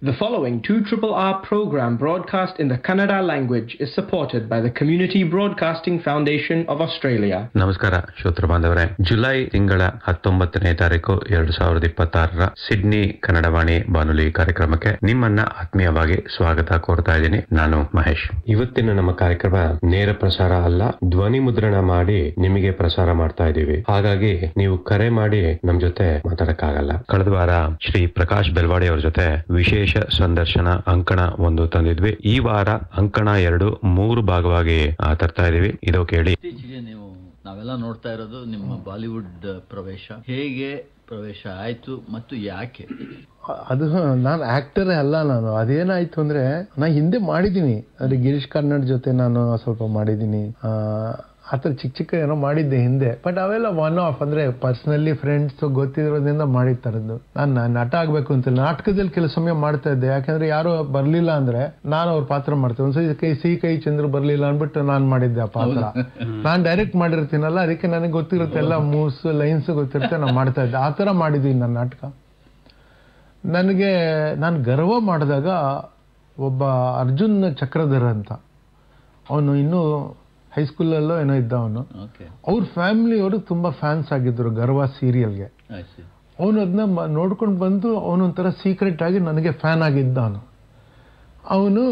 The following 2 R program broadcast in the Kannada language is supported by the Community Broadcasting Foundation of Australia. ನಮಸ್ಕಾರ ಶ್ರೋತೃ ಬಾಂಧವರೇ July ತಿಂಗಳ ಹತ್ತೊಂಬತ್ತನೇ ತಾರೀಕು ಎರಡು ಸಾವಿರದ ಇಪ್ಪತ್ತಾರರ ಸಿಡ್ನಿ ಕನ್ನಡವಾಣಿ ಬಾನುಲಿ ಕಾರ್ಯಕ್ರಮಕ್ಕೆ ನಿಮ್ಮನ್ನ ಆತ್ಮೀಯವಾಗಿ ಸ್ವಾಗತ ಕೋರ್ತಾ ಇದ್ದೀನಿ ನಾನು ಮಹೇಶ್ ಇವತ್ತಿನ ನಮ್ಮ ಕಾರ್ಯಕ್ರಮ ನೇರ ಪ್ರಸಾರ ಅಲ್ಲ ಧ್ವನಿ ಮುದ್ರಣ ಮಾಡಿ ನಿಮಗೆ ಪ್ರಸಾರ ಮಾಡ್ತಾ ಇದ್ದೀವಿ ಹಾಗಾಗಿ ನೀವು ಕರೆ ಮಾಡಿ ನಮ್ ಜೊತೆ ಮಾತಾಡಕ್ಕಾಗಲ್ಲ ಕಳೆದ ವಾರ ಶ್ರೀ ಪ್ರಕಾಶ್ ಬೆಲ್ವಾಡಿ ಅವರ ಜೊತೆ ವಿಶೇಷ ಸಂದರ್ಶನ ಅಂಕಣ ಒಂದು ತಂದಿದ್ವಿ ಈ ವಾರ ಅಂಕಣ ಎರಡು ಮೂರು ಭಾಗವಾಗಿ ಆ, ತರ್ತಾ ಇದೀವಿ ಇದು ಕೇಳಿ ಇತ್ತೀಚೆಗೆ ನೀವು ನಾವೆಲ್ಲ ನೋಡ್ತಾ ಇರೋದು ನಿಮ್ಮ ಬಾಲಿವುಡ್ ಪ್ರವೇಶ ಹೇಗೆ ಪ್ರವೇಶ ಆಯ್ತು ಮತ್ತು ಯಾಕೆ ಅದು ನಾನು ಆಕ್ಟರೇ ಅಲ್ಲ ನಾನು ಅದೇನಾಯ್ತು ಅಂದ್ರೆ ನಾ ಹಿಂದೆ ಮಾಡಿದ್ದೀನಿ ಅಂದ್ರೆ ಗಿರೀಶ್ ಕಾರ್ನಾಡ್ ಜೊತೆ ನಾನು ಸ್ವಲ್ಪ ಮಾಡಿದ್ದೀನಿ ಆ, ಆ ಥರ ಚಿಕ್ಕ ಚಿಕ್ಕ ಏನೋ ಮಾಡಿದ್ದೆ ಹಿಂದೆ ಬಟ್ ಅವೆಲ್ಲ ಒನ್ ಆಫ್ ಅಂದ್ರೆ ಪರ್ಸನಲಿ ಫ್ರೆಂಡ್ಸ್ ಗೊತ್ತಿರೋದ್ರಿಂದ ಮಾಡಿದ ಥರದ್ದು ನಾನು ನಟ ಆಗ್ಬೇಕು ಅಂತ ನಾಟಕದಲ್ಲಿ ಕೆಲವು ಸಮಯ ಮಾಡ್ತಾ ಇದ್ದೆ ಯಾಕಂದ್ರೆ ಯಾರು ಬರ್ಲಿಲ್ಲ ಅಂದ್ರೆ ನಾನು ಅವ್ರ ಪಾತ್ರ ಮಾಡ್ತೇವೆ ಒಂದ್ಸತಿ ಕೈ ಸಿ ಕೈ ಚಂದ್ರ ಬರ್ಲಿಲ್ಲ ಅಂದ್ಬಿಟ್ಟು ನಾನು ಮಾಡಿದ್ದೆ ಆ ಪಾತ್ರ ನಾನು ಡೈರೆಕ್ಟ್ ಮಾಡಿರ್ತೀನಲ್ಲ ಅದಕ್ಕೆ ನನಗೆ ಗೊತ್ತಿರುತ್ತೆ ಎಲ್ಲ ಮೂವ್ಸ್ ಲೈನ್ಸ್ ಗೊತ್ತಿರುತ್ತೆ ನಾನು ಮಾಡ್ತಾ ಇದ್ದೆ ಆ ಥರ ಮಾಡಿದ್ದೀನಿ ನನ್ನ ನಾಟಕ ನನಗೆ ನಾನು ಗರ್ವ ಮಾಡಿದಾಗ ಒಬ್ಬ ಅರ್ಜುನ್ ಚಕ್ರಧರ ಅಂತ ಅವನು ಇನ್ನೂ ಹೈಸ್ಕೂಲಲ್ಲೋ ಏನೋ ಇದ್ದ ಅವನು ಓಕೆ ಅವ್ರ ಫ್ಯಾಮಿಲಿಯವರು ತುಂಬ ಫ್ಯಾನ್ಸ್ ಆಗಿದ್ದರು ಗರ್ವ ಸೀರಿಯಲ್ಗೆ ಆಯ್ತು ಅವನು ಅದನ್ನ ನೋಡ್ಕೊಂಡು ಬಂದು ಅವನೊಂಥರ ಸೀಕ್ರೆಟ್ ಆಗಿ ನನಗೆ ಫ್ಯಾನ್ ಆಗಿದ್ದ ಅವನು ಅವನು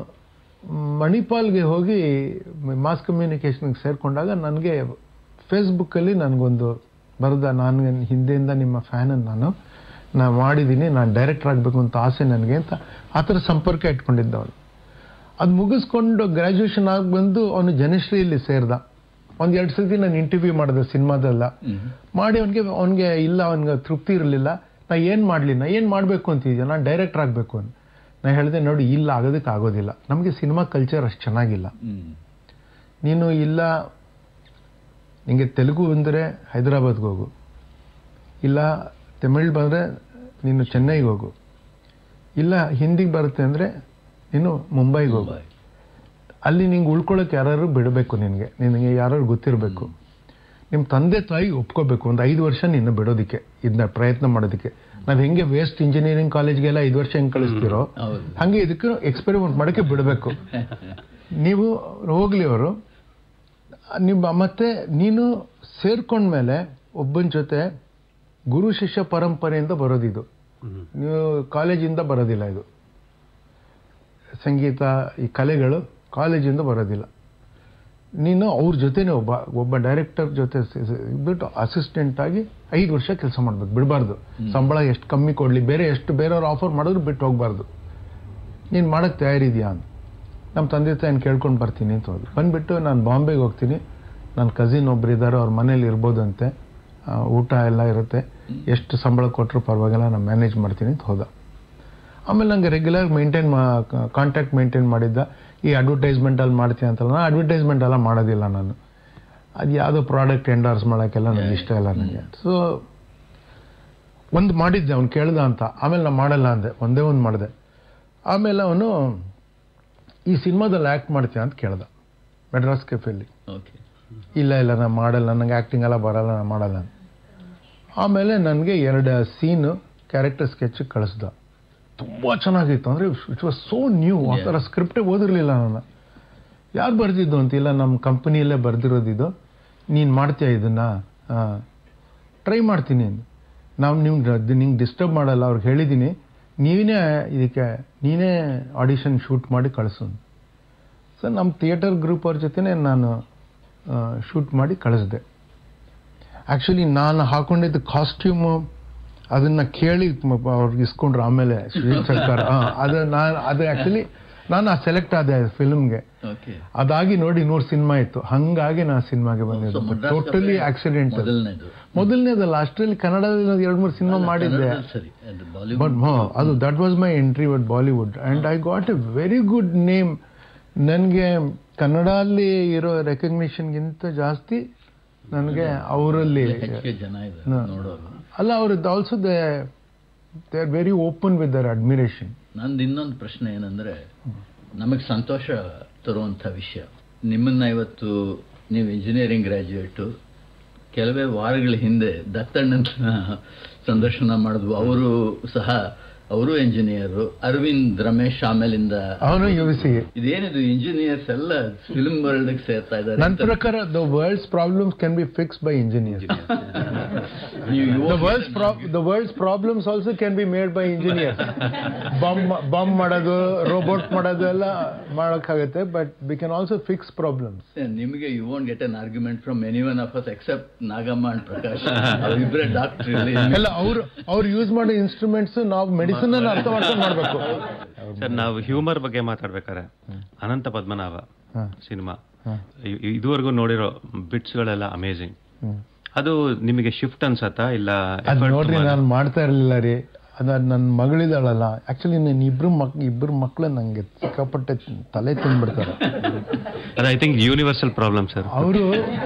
ಮಣಿಪಾಲ್ಗೆ ಹೋಗಿ ಮಾಸ್ ಕಮ್ಯುನಿಕೇಷನ್ಗೆ ಸೇರಿಕೊಂಡಾಗ ನನಗೆ ಫೇಸ್ಬುಕ್ಕಲ್ಲಿ ನನಗೊಂದು ಬರೆದ ನಾನು ಹಿಂದೆಯಿಂದ ನಿಮ್ಮ ಫ್ಯಾನ್ ನಾನು ನಾನು ಮಾಡಿದ್ದೀನಿ ನಾನು ಡೈರೆಕ್ಟರ್ ಆಗಬೇಕು ಅಂತ ಆಸೆ ನನಗೆ ಅಂತ ಆ ಥರ ಸಂಪರ್ಕ ಇಟ್ಕೊಂಡಿದ್ದ ಅವನು ಅದು ಮುಗಿಸ್ಕೊಂಡು ಗ್ರ್ಯಾಜುಯೇಷನ್ ಆಗಿ ಬಂದು ಅವನು ಜನಶ್ರೀಯಲ್ಲಿ ಸೇರ್ದ ಒಂದು ಎರಡು ಸತಿ ನಾನು ಇಂಟರ್ವ್ಯೂ ಮಾಡಿದೆ ಸಿನಿಮಾದಲ್ಲ ಮಾಡಿ ಅವನಿಗೆ ಅವನಿಗೆ ಇಲ್ಲ ಅವನಿಗೆ ತೃಪ್ತಿ ಇರಲಿಲ್ಲ ನಾ ಏನು ಮಾಡಲಿ ನಾ ಏನು ಮಾಡಬೇಕು ಅಂತಿದ್ದೆ ನಾನು ಡೈರೆಕ್ಟರ್ ಆಗಬೇಕು ಅಂತ ನಾ ಹೇಳಿದೆ ನೋಡಿ ಇಲ್ಲ ಆಗೋದಕ್ಕೆ ಆಗೋದಿಲ್ಲ ನಮಗೆ ಸಿನಿಮಾ ಕಲ್ಚರ್ ಅಷ್ಟು ಚೆನ್ನಾಗಿಲ್ಲ ಹ್ಮ್ ನೀನು ಇಲ್ಲ ನಿಮಗೆ ತೆಲುಗು ಬಂದರೆ ಹೈದರಾಬಾದ್ಗೆ ಹೋಗು ಇಲ್ಲ ತಮಿಳ್ ಬಂದರೆ ನೀನು ಚೆನ್ನೈಗೆ ಹೋಗು ಇಲ್ಲ ಹಿಂದಿಗೆ ಬರುತ್ತೆ ಅಂದರೆ ನೀನು ಮುಂಬೈಗೆ ಹೋಗು ಬಾಯ್ ಅಲ್ಲಿ ನಿಂಗೆ ಉಳ್ಕೊಳ್ಳೋಕೆ ಯಾರು ಬಿಡಬೇಕು ನಿನಗೆ ನಿನಗೆ ಯಾರು ಗೊತ್ತಿರಬೇಕು ನಿಮ್ಮ ತಂದೆ ತಾಯಿ ಒಪ್ಕೋಬೇಕು ಒಂದು ಐದು ವರ್ಷ ನಿನ್ನ ಬಿಡೋದಕ್ಕೆ ಇದನ್ನ ಪ್ರಯತ್ನ ಮಾಡೋದಕ್ಕೆ ನಾವು ಹೆಂಗೆ ವೇಸ್ಟ್ ಇಂಜಿನಿಯರಿಂಗ್ ಕಾಲೇಜ್ಗೆಲ್ಲ ಐದು ವರ್ಷ ಹೆಂಗೆ ಕಳಿಸ್ತೀರೋ ಹೌದು ಹಂಗೆ ಇದಕ್ಕೆ ಎಕ್ಸ್ಪೆರಿಮೆಂಟ್ ಮಾಡೋಕ್ಕೆ ಬಿಡಬೇಕು ನೀವು ಹೋಗ್ಲಿ ಅವರು ನಿಮ್ಮ ಮತ್ತೆ ನೀನು ಸೇರ್ಕೊಂಡ್ಮೇಲೆ ಒಬ್ಬನ ಜೊತೆ ಗುರು ಶಿಷ್ಯ ಪರಂಪರೆಯಿಂದ ಬರೋದಿದು ನೀವು ಕಾಲೇಜಿಂದ ಬರೋದಿಲ್ಲ ಇದು ಸಂಗೀತ ಈ ಕಲೆಗಳು ಕಾಲೇಜಿಂದ ಬರೋದಿಲ್ಲ ನೀನು ಅವ್ರ ಜೊತೆನೇ ಒಬ್ಬ ಒಬ್ಬ ಡೈರೆಕ್ಟರ್ ಜೊತೆ ಸ- ಸ- ಬಿಟ್ಟು ಅಸಿಸ್ಟೆಂಟ್ ಆಗಿ ಐದು ವರ್ಷ ಕೆಲಸ ಮಾಡ್ಬೇಕು ಬಿಡಬಾರ್ದು ಸಂಬಳ ಎಷ್ಟು ಕಮ್ಮಿ ಕೊಡಲಿ ಬೇರೆ ಎಷ್ಟು ಬೇರೆಯವ್ರು ಆಫರ್ ಮಾಡಿದ್ರು ಬಿಟ್ಟು ಹೋಗ್ಬಾರ್ದು ನೀನು ಮಾಡೋಕ್ಕೆ ತಯಾರಿದೆಯಾ ಅಂತ ನಮ್ಮ ತಂದೆ ತಾಯಿನ ಕೇಳ್ಕೊಂಡು ಬರ್ತೀನಿ ಅಂತ ಹೋದ್ರು ಬಂದುಬಿಟ್ಟು ನಾನು ಬಾಂಬೆಗೆ ಹೋಗ್ತೀನಿ ನನ್ನ ಕಸಿನ್ ಒಬ್ರು ಇದ್ದಾರೆ ಅವ್ರ ಮನೇಲಿ ಇರ್ಬೋದಂತೆ ಆ, ಊಟ ಎಲ್ಲ ಇರುತ್ತೆ ಎಷ್ಟು ಸಂಬಳ ಕೊಟ್ಟರು ಪರವಾಗಿಲ್ಲ ನಾನು ಮ್ಯಾನೇಜ್ ಮಾಡ್ತೀನಿ ಅಂತ ಹೋದ ಆಮೇಲೆ ನಂಗೆ ರೆಗ್ಯುಲರ್ ಮೇಂಟೈನ್ ಮಾ ಕಾಂಟ್ಯಾಕ್ಟ್ ಮೇಂಟೈನ್ ಮಾಡಿದ್ದ ಈ ಅಡ್ವರ್ಟೈಸ್ಮೆಂಟಲ್ಲಿ ಮಾಡ್ತೀನಿ ಅಂತಲ್ಲ ನಾನು ಅಡ್ವರ್ಟೈಸ್ಮೆಂಟ್ ಎಲ್ಲ ಮಾಡೋದಿಲ್ಲ ನಾನು ಅದು ಯಾವುದೋ ಪ್ರಾಡಕ್ಟ್ ಎಂಡರ್ಸ್ ಮಾಡೋಕ್ಕೆಲ್ಲ ನನಗೆ ಇಷ್ಟ ಇಲ್ಲ ನನಗೆ ಸೊ ಒಂದು ಮಾಡಿದ್ದೆ ಅವ್ನು ಕೇಳ್ದ ಅಂತ ಆಮೇಲೆ ನಾನು ಮಾಡಲ್ಲ ಅಂದೆ ಒಂದೇ ಒಂದು ಮಾಡಿದೆ ಆಮೇಲೆ ಅವನು ಈ ಸಿನಿಮಾದಲ್ಲಿ ಆ್ಯಕ್ಟ್ ಮಾಡ್ತೀಯ ಅಂತ ಕೇಳ್ದ ಮೆಡ್ರಾಸ್ ಕೆಫೆಲ್ಲಿ ಓಕೆ ಇಲ್ಲ ಇಲ್ಲ ನಾನು ಮಾಡಲ್ಲ ನನಗೆ ಆ್ಯಕ್ಟಿಂಗ್ ಎಲ್ಲ ಬರಲ್ಲ ನಾನು ಮಾಡಲ್ಲ ಅಂತ. ಆಮೇಲೆ ನನಗೆ ಎರಡು ಸೀನು ಕ್ಯಾರೆಕ್ಟರ್ ಸ್ಕೆಚ್ ಕಳಿಸ್ದ ತುಂಬ ಚೆನ್ನಾಗಿತ್ತು ಅಂದರೆ ಇಟ್ ವಾಸ್ ಸೋ ನ್ಯೂ ಆ ಥರ ಸ್ಕ್ರಿಪ್ಟೇ ಓದಿರಲಿಲ್ಲ ನಾನು ಯಾರು ಬರೆದಿದ್ದು ಅಂತಿಲ್ಲ ನಮ್ಮ ಕಂಪನಿಯಲ್ಲೇ ಬರೆದಿರೋದಿದ್ದು ನೀನು ಮಾಡ್ತೀಯ ಇದನ್ನು ಟ್ರೈ ಮಾಡ್ತೀನಿ ಅಂದೆ. ನಾವು ನಿಮ್ಗೆ ನಿಂಗೆ ಡಿಸ್ಟರ್ಬ್ ಮಾಡಲ್ಲ ಅವ್ರಿಗೆ ಹೇಳಿದ್ದೀನಿ ನೀನೇ ಇದಕ್ಕೆ ನೀನೇ ಆಡಿಷನ್ ಶೂಟ್ ಮಾಡಿ ಕಳಿಸು ಅಂದೆ. ಸೊ ನಮ್ಮ ಥಿಯೇಟರ್ ಗ್ರೂಪ್ ಅವ್ರ ಜೊತೆನೇ ನಾನು ಶೂಟ್ ಮಾಡಿ ಕಳಿಸ್ದೆ ಆ್ಯಕ್ಚುಲಿ ನಾನು ಹಾಕೊಂಡಿದ್ದ ಕಾಸ್ಟ್ಯೂಮು ಅದನ್ನು ಕೇಳಿ ಮ- ಅವ್ರಿಗೆ ಇಸ್ಕೊಂಡ್ರು ಆಮೇಲೆ ಸುನೀಲ್ ಸರ್ಕಾರ ಹಾಂ ಅದು ನಾನು ಅದು ಆ್ಯಕ್ಚುಲಿ ನಾನು ಸೆಲೆಕ್ಟ್ ಆದೆ ಫಿಲ್ಮ್ಗೆ ಓಕೆ ಅದಾಗಿ ನೋಡಿ ನೂರು ಸಿನಿಮಾ ಇತ್ತು ಹಂಗಾಗಿ ನಾನು ಸಿನಿಮಾಗೆ ಬಂದಿದ್ದು ಟೋಟಲಿ ಆಕ್ಸಿಡೆಂಟ್ ಮೊದಲನೇದು ಮೊದಲನೇದಲ್ಲ ಅಷ್ಟರಲ್ಲಿ ಕನ್ನಡದಲ್ಲಿ ಎರಡು ಮೂರು ಸಿನಿಮಾ ಮಾಡಿದ್ದೆ ಕನ್ನಡದಲ್ಲಿ ಸರಿ ಅದು ಬಟ್ ಬಾಲಿವುಡ್ ಅದು that was my entry with Bollywood and I got a very good name ನನಗೆ ಕನ್ನಡಲ್ಲಿ ಇರೋ ರೆಕಗ್ನಿಷನ್ಗಿಂತ ಜಾಸ್ತಿ ನನಗೆ ಅವರಲ್ಲಿ ಹೆಚ್ಚಿಗೆ ಜನ ಇದೆ ನೋಡೋರು ಅಲ್ಲ ಅವ್ರದ್ದು also they they are very open with their admiration ನಂದು ಇನ್ನೊಂದು ಪ್ರಶ್ನೆ ಏನಂದ್ರೆ ನಮಗೆ ಸಂತೋಷ ತರುವಂಥ ವಿಷಯ ನಿಮ್ಮನ್ನ ಇವತ್ತು ನೀವು ಇಂಜಿನಿಯರಿಂಗ್ ಗ್ರ್ಯಾಜುಯೇಟು ಕೆಲವೇ ವಾರಗಳ ಹಿಂದೆ ದತ್ತಣ್ಣನ ಸಂದರ್ಶನ ಮಾಡಿದ್ವು ಅವರು ಸಹ ಅವರು ಎಂಜಿನಿಯರು ಅರವಿಂದ್ ರಮೇಶ್ ಆಮೇಲಿಂದ ಅವನು ಯು ಸಿ ಇದೇನಿದು ಇಂಜಿನಿಯರ್ಸ್ ಎಲ್ಲ ಫಿಲ್ಮ್ ವರ್ಲ್ಡ್ ಸೇರ್ತಾ ಇದ್ದಾರೆ ನನ್ನ ಅಂತ ಪ್ರಕಾರ the world's problems can be fix by engineers ನೀವು The ಯುವ- world's, pro- the world's problems also can be made by engineers. Bomb bomb ಮಾಡೋದು ರೋಬೋಟ್ ಮಾಡೋದು ಎಲ್ಲ ಮಾಡೋಕ್ಕಾಗತ್ತೆ but we can also fix problems ನಿಮಗೆ you want get an argument from any one of us except Nagamma and Prakash ಅವರಿಬ್ಬರೇ doctor ಇಲ್ಲಿ ಎಲ್ಲ ಅವ್ರು ಅವ್ರು ಯೂಸ್ ಮಾಡೋ ಇನ್ಸ್ಟ್ರೂಮೆಂಟ್ಸ್ ನಾವು ಮೆಡಿಸಿನ್ ಅನ್ನು ಅರ್ಥ ಮಾಡ್ಕೊಂಡು ಮಾಡ್ಬೇಕು ಸರ್ ನಾವು ಹ್ಯೂಮರ್ ಬಗ್ಗೆ ಮಾತಾಡ್ಬೇಕಾರೆ ಅನಂತ ಪದ್ಮನಾಭ ಹ. ಸಿನಿಮಾ ಇದುವರೆಗೂ ನೋಡಿರೋ ಬಿಟ್ಸ್ ಗಳೆಲ್ಲ ಅಮೇಝಿಂಗ್ ಅದು ನಿಮಗೆ ಶಿಫ್ಟ್ ಅನ್ಸತ್ತಾ ಇಲ್ಲ ಅದ್ effort ನೋಡ್ರಿ ತುಂಬಾ- ನಾನು ಮಾಡ್ತಾ ಇರಲಿಲ್ಲ ರೀ ಅದ ನನ್ನ ಮಗಳಿದಾಳಲ್ಲ ಆಕ್ಚುಲಿ ನನ್ನ ಇಬ್ರು ಮಕ್ ಇಬ್ರು ಮಕ್ಳು ನಂಗೆ ಸಿಕ್ಕಾಪಟ್ಟೆ ತಲೆ ತಿಂದ್ಬಿಡ್ತಾರೆ ಅದು I think universal problem sir ಅವರು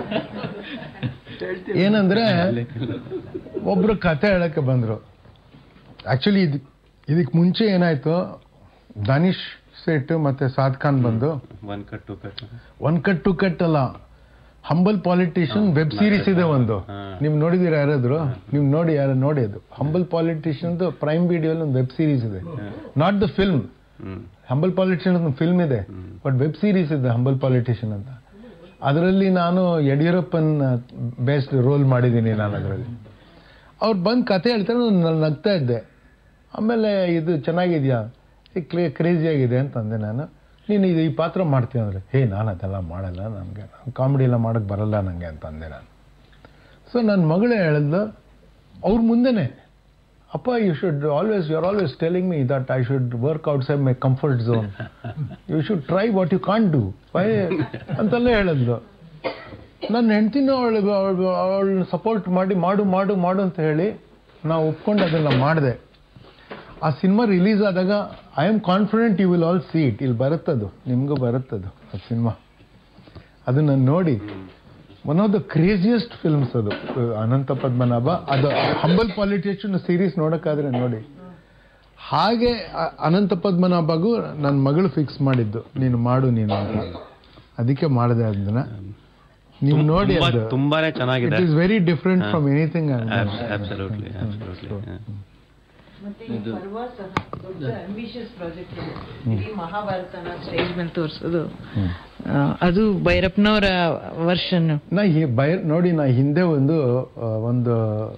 ಏನಂದ್ರೆ ಒಬ್ರು ಕತೆ ಹೇಳಕ್ಕೆ ಬಂದ್ರು ಆಕ್ಚುಲಿ ಇದು ಇದಕ್ಕೆ ಮುಂಚೆ ಏನಾಯ್ತು ದಾನಿಶ್ ಸೇಟ್ ಮತ್ತೆ ಸಾದ್ ಖಾನ್ ಬಂದು one cut two cut one cut two cut ಅಲ್ಲ ಹಂಬಲ್ ಪಾಲಿಟಿಷಿಯನ್ ವೆಬ್ ಸೀರೀಸ್ ಇದೆ ಒಂದು ನೀವು ನೋಡಿದಿರ ಯಾರಾದ್ರು ನೀವು ನೋಡಿ ಯಾರು ನೋಡಿ ಅದು ಹಂಬಲ್ ಪಾಲಿಟಿಷಿಯನ್ ಪ್ರೈಮ್ ವಿಡಿಯೋ ಒಂದು ವೆಬ್ ಸೀರೀಸ್ ಇದೆ not the film hmm humble politician ಒಂದು ಫಿಲ್ಮ್ ಇದೆ ಬಟ್ ವೆಬ್ ಸೀರೀಸ್ ಇದೆ ಹಂಬಲ್ ಪಾಲಿಟಿಷಿಯನ್ ಅಂತ ಅದರಲ್ಲಿ ನಾನು ಯಡಿಯೂರಪ್ಪನ್ ಬೇಸ್ಡ್ ರೋಲ್ ಮಾಡಿದ್ದೀನಿ ನಾನು ಅದರಲ್ಲಿ ಅವ್ರು ಬಂದು ಕತೆ ಹೇಳ್ತಾರೆ ನಾನು ನಗ್ತಾ ಇದ್ದೆ ಆಮೇಲೆ ಇದು ಚೆನ್ನಾಗಿದ್ಯಾ ಕ್ಲೇ ಕ್ರೇಜಿ ಆಗಿದೆ ಅಂತಂದೆ ನಾನು ನೀನು ಇದು ಈ ಪಾತ್ರ ಮಾಡ್ತೀಯ ಅಂದರೆ ಹೇ ನಾನು ಅದೆಲ್ಲ ಮಾಡಲ್ಲ ನನಗೆ ಕಾಮಿಡಿ ಎಲ್ಲ ಮಾಡೋಕ್ಕೆ ಬರಲ್ಲ ನನಗೆ ಅಂತಂದೆ ನಾನು ಸೊ ನನ್ನ ಮಗಳು ಹೇಳಿದ್ಲು ಅವ್ರ ಮುಂದೆನೆ ಅಪ್ಪ you should always you are always telling me that I should work outside my comfort zone you should try what you can't do why ಅಂತೆಲ್ಲ ಹೇಳಿದ್ಲು ನನ್ನ ಹೆಂಡ್ತಿನೂ ಅವಳು ಅವಳನ್ನ ಸಪೋರ್ಟ್ ಮಾಡಿ ಮಾಡು ಮಾಡು ಮಾಡು ಅಂತ ಹೇಳಿ ನಾವು ಒಪ್ಕೊಂಡು ಅದನ್ನು ಮಾಡಿದೆ ಆ ಸಿನಿಮಾ ರಿಲೀಸ್ ಆದಾಗ I am confident you will all see it ಇಲ್ಲಿ ಬರುತ್ತದು ನಿಮಗೂ ಬರುತ್ತದು ಆ ಸಿನಿಮಾ ಅದನ್ನು ನೋಡಿ one of the craziest films ಅದು ಅನಂತ ಪದ್ಮನಾಭ ಅದು ಹಂಬಲ್ ಪಾಲಿಟಿಷಿಯನ್ ಸೀರೀಸ್ ನೋಡೋಕ್ಕಾದ್ರೆ ನೋಡಿ ಹಾಗೆ ಅ- ಅನಂತ ಪದ್ಮನಾಭಗೂ ನನ್ನ ಮಗಳು ಫಿಕ್ಸ್ ಮಾಡಿದ್ದು ನೀನು ಮಾಡು ನೀನು ಅಂತ ಅದಕ್ಕೆ ಮಾಡಿದೆ ಅದನ್ನ ನೀವು ನೋಡಿ ತುಂಬಾ- ಅದು ತುಂಬಾನೇ ಚೆನ್ನಾಗಿದೆ it is very different from anything absolutely absolutely ಮತ್ತೆ ಈ ಪರ್ವ ಸಹ ದೊಡ್ಡ ಅಂಬಿಷಿಯಸ್ ಪ್ರಾಜೆಕ್ಟ್ ಇದೆ ಇಡೀ ಮಹಾಭಾರತನ ಸ್ಟೇಜ್ ಮೇಲೆ ತೋರಿಸೋದು ಅದು ಭೈರಪ್ಪನವರ ವರ್ಷನ್ ನಾ ಈ ಬೈ ನೋಡಿ ನಾ ಹಿಂದೆ ಒಂದು ಆ, ಒಂದು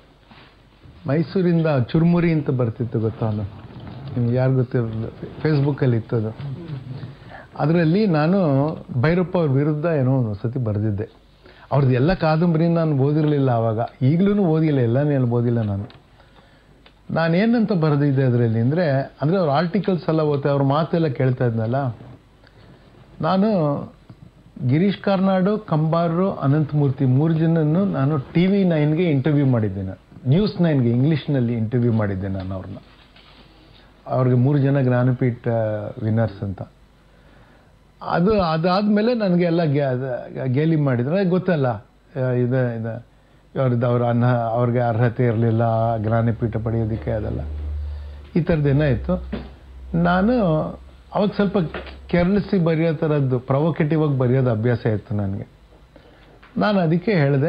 ಮೈಸೂರಿಂದ ಚುರುಮುರಿ ಅಂತ ಬರ್ತಿತ್ತು ಗೊತ್ತಾ ಅದು ನಿಮ್ಗೆ ಯಾರು ಗೊತ್ತಿರಲಿಲ್ಲ ಫೇಸ್ಬುಕ್ಕಲ್ಲಿ ಇತ್ತು ಅದು ಅದರಲ್ಲಿ ನಾನು ಭೈರಪ್ಪ ಅವ್ರ ವಿರುದ್ಧ ಏನೋ ಒಂದು ಸತಿ ಬರೆದಿದ್ದೆ ಅವ್ರದ್ದು ಎಲ್ಲ ಕಾದಂಬರಿ ನಾನು ಓದಿರಲಿಲ್ಲ ಆವಾಗ ಈಗಲೂ ಓದಿಲ್ಲ ಎಲ್ಲನೇ ಓದಿಲ್ಲ ನಾನು ನಾನೇನಂತ ಬರೆದಿದ್ದೆ ಅದರಲ್ಲಿ ಅಂದರೆ ಅಂದರೆ ಅವ್ರ ಆರ್ಟಿಕಲ್ಸ್ ಎಲ್ಲ ಓದ್ತಾ ಅವ್ರ ಮಾತೆಲ್ಲ ಕೇಳ್ತಾ ಇದ್ನಲ್ಲ ನಾನು ಗಿರೀಶ್ ಕಾರ್ನಾಡು ಕಂಬಾರರು ಅನಂತಮೂರ್ತಿ ಮೂರು ಜನನ್ನು ನಾನು ಟಿ ವಿ ನೈನ್ಗೆ ಇಂಟರ್ವ್ಯೂ ಮಾಡಿದ್ದೇನೆ ನ್ಯೂಸ್ ನೈನ್ಗೆ ಇಂಗ್ಲೀಷ್ನಲ್ಲಿ ಇಂಟರ್ವ್ಯೂ ಮಾಡಿದ್ದೆ ನಾನು ಅವ್ರನ್ನ ಅವ್ರಿಗೆ ಮೂರು ಜನ ಜ್ಞಾನಪೀಠ ವಿನ್ನರ್ಸ್ ಅಂತ ಅದು ಅದಾದಮೇಲೆ ನನಗೆ ಎಲ್ಲ ಗೆ- ಅದ- ಗೇಲಿ ಮಾಡಿದ್ರು ಅದ್ ಗೊತ್ತಲ್ಲ ಆ, ಇದು ಇದು ಅವ್ರದ್ದು ಅವ್ರ ಅನ್ನ ಅವ್ರಿಗೆ ಅರ್ಹತೆ ಇರಲಿಲ್ಲ ಜ್ಞಾನಪೀಠ ಪಡೆಯೋದಕ್ಕೆ ಅದೆಲ್ಲ ಈ ಥರದ್ದು ಏನಾಯಿತು ನಾನು ಅವಾಗ ಸ್ವಲ್ಪ ಕೆರ್ಲಿಸಿ ಬರೆಯೋ ಥರದ್ದು ಪ್ರೊವೊಕೇಟಿವ್ ಆಗಿ ಬರೆಯೋದು ಅಭ್ಯಾಸ ಇತ್ತು ನನಗೆ ನಾನು ಅದಕ್ಕೆ ಹೇಳಿದೆ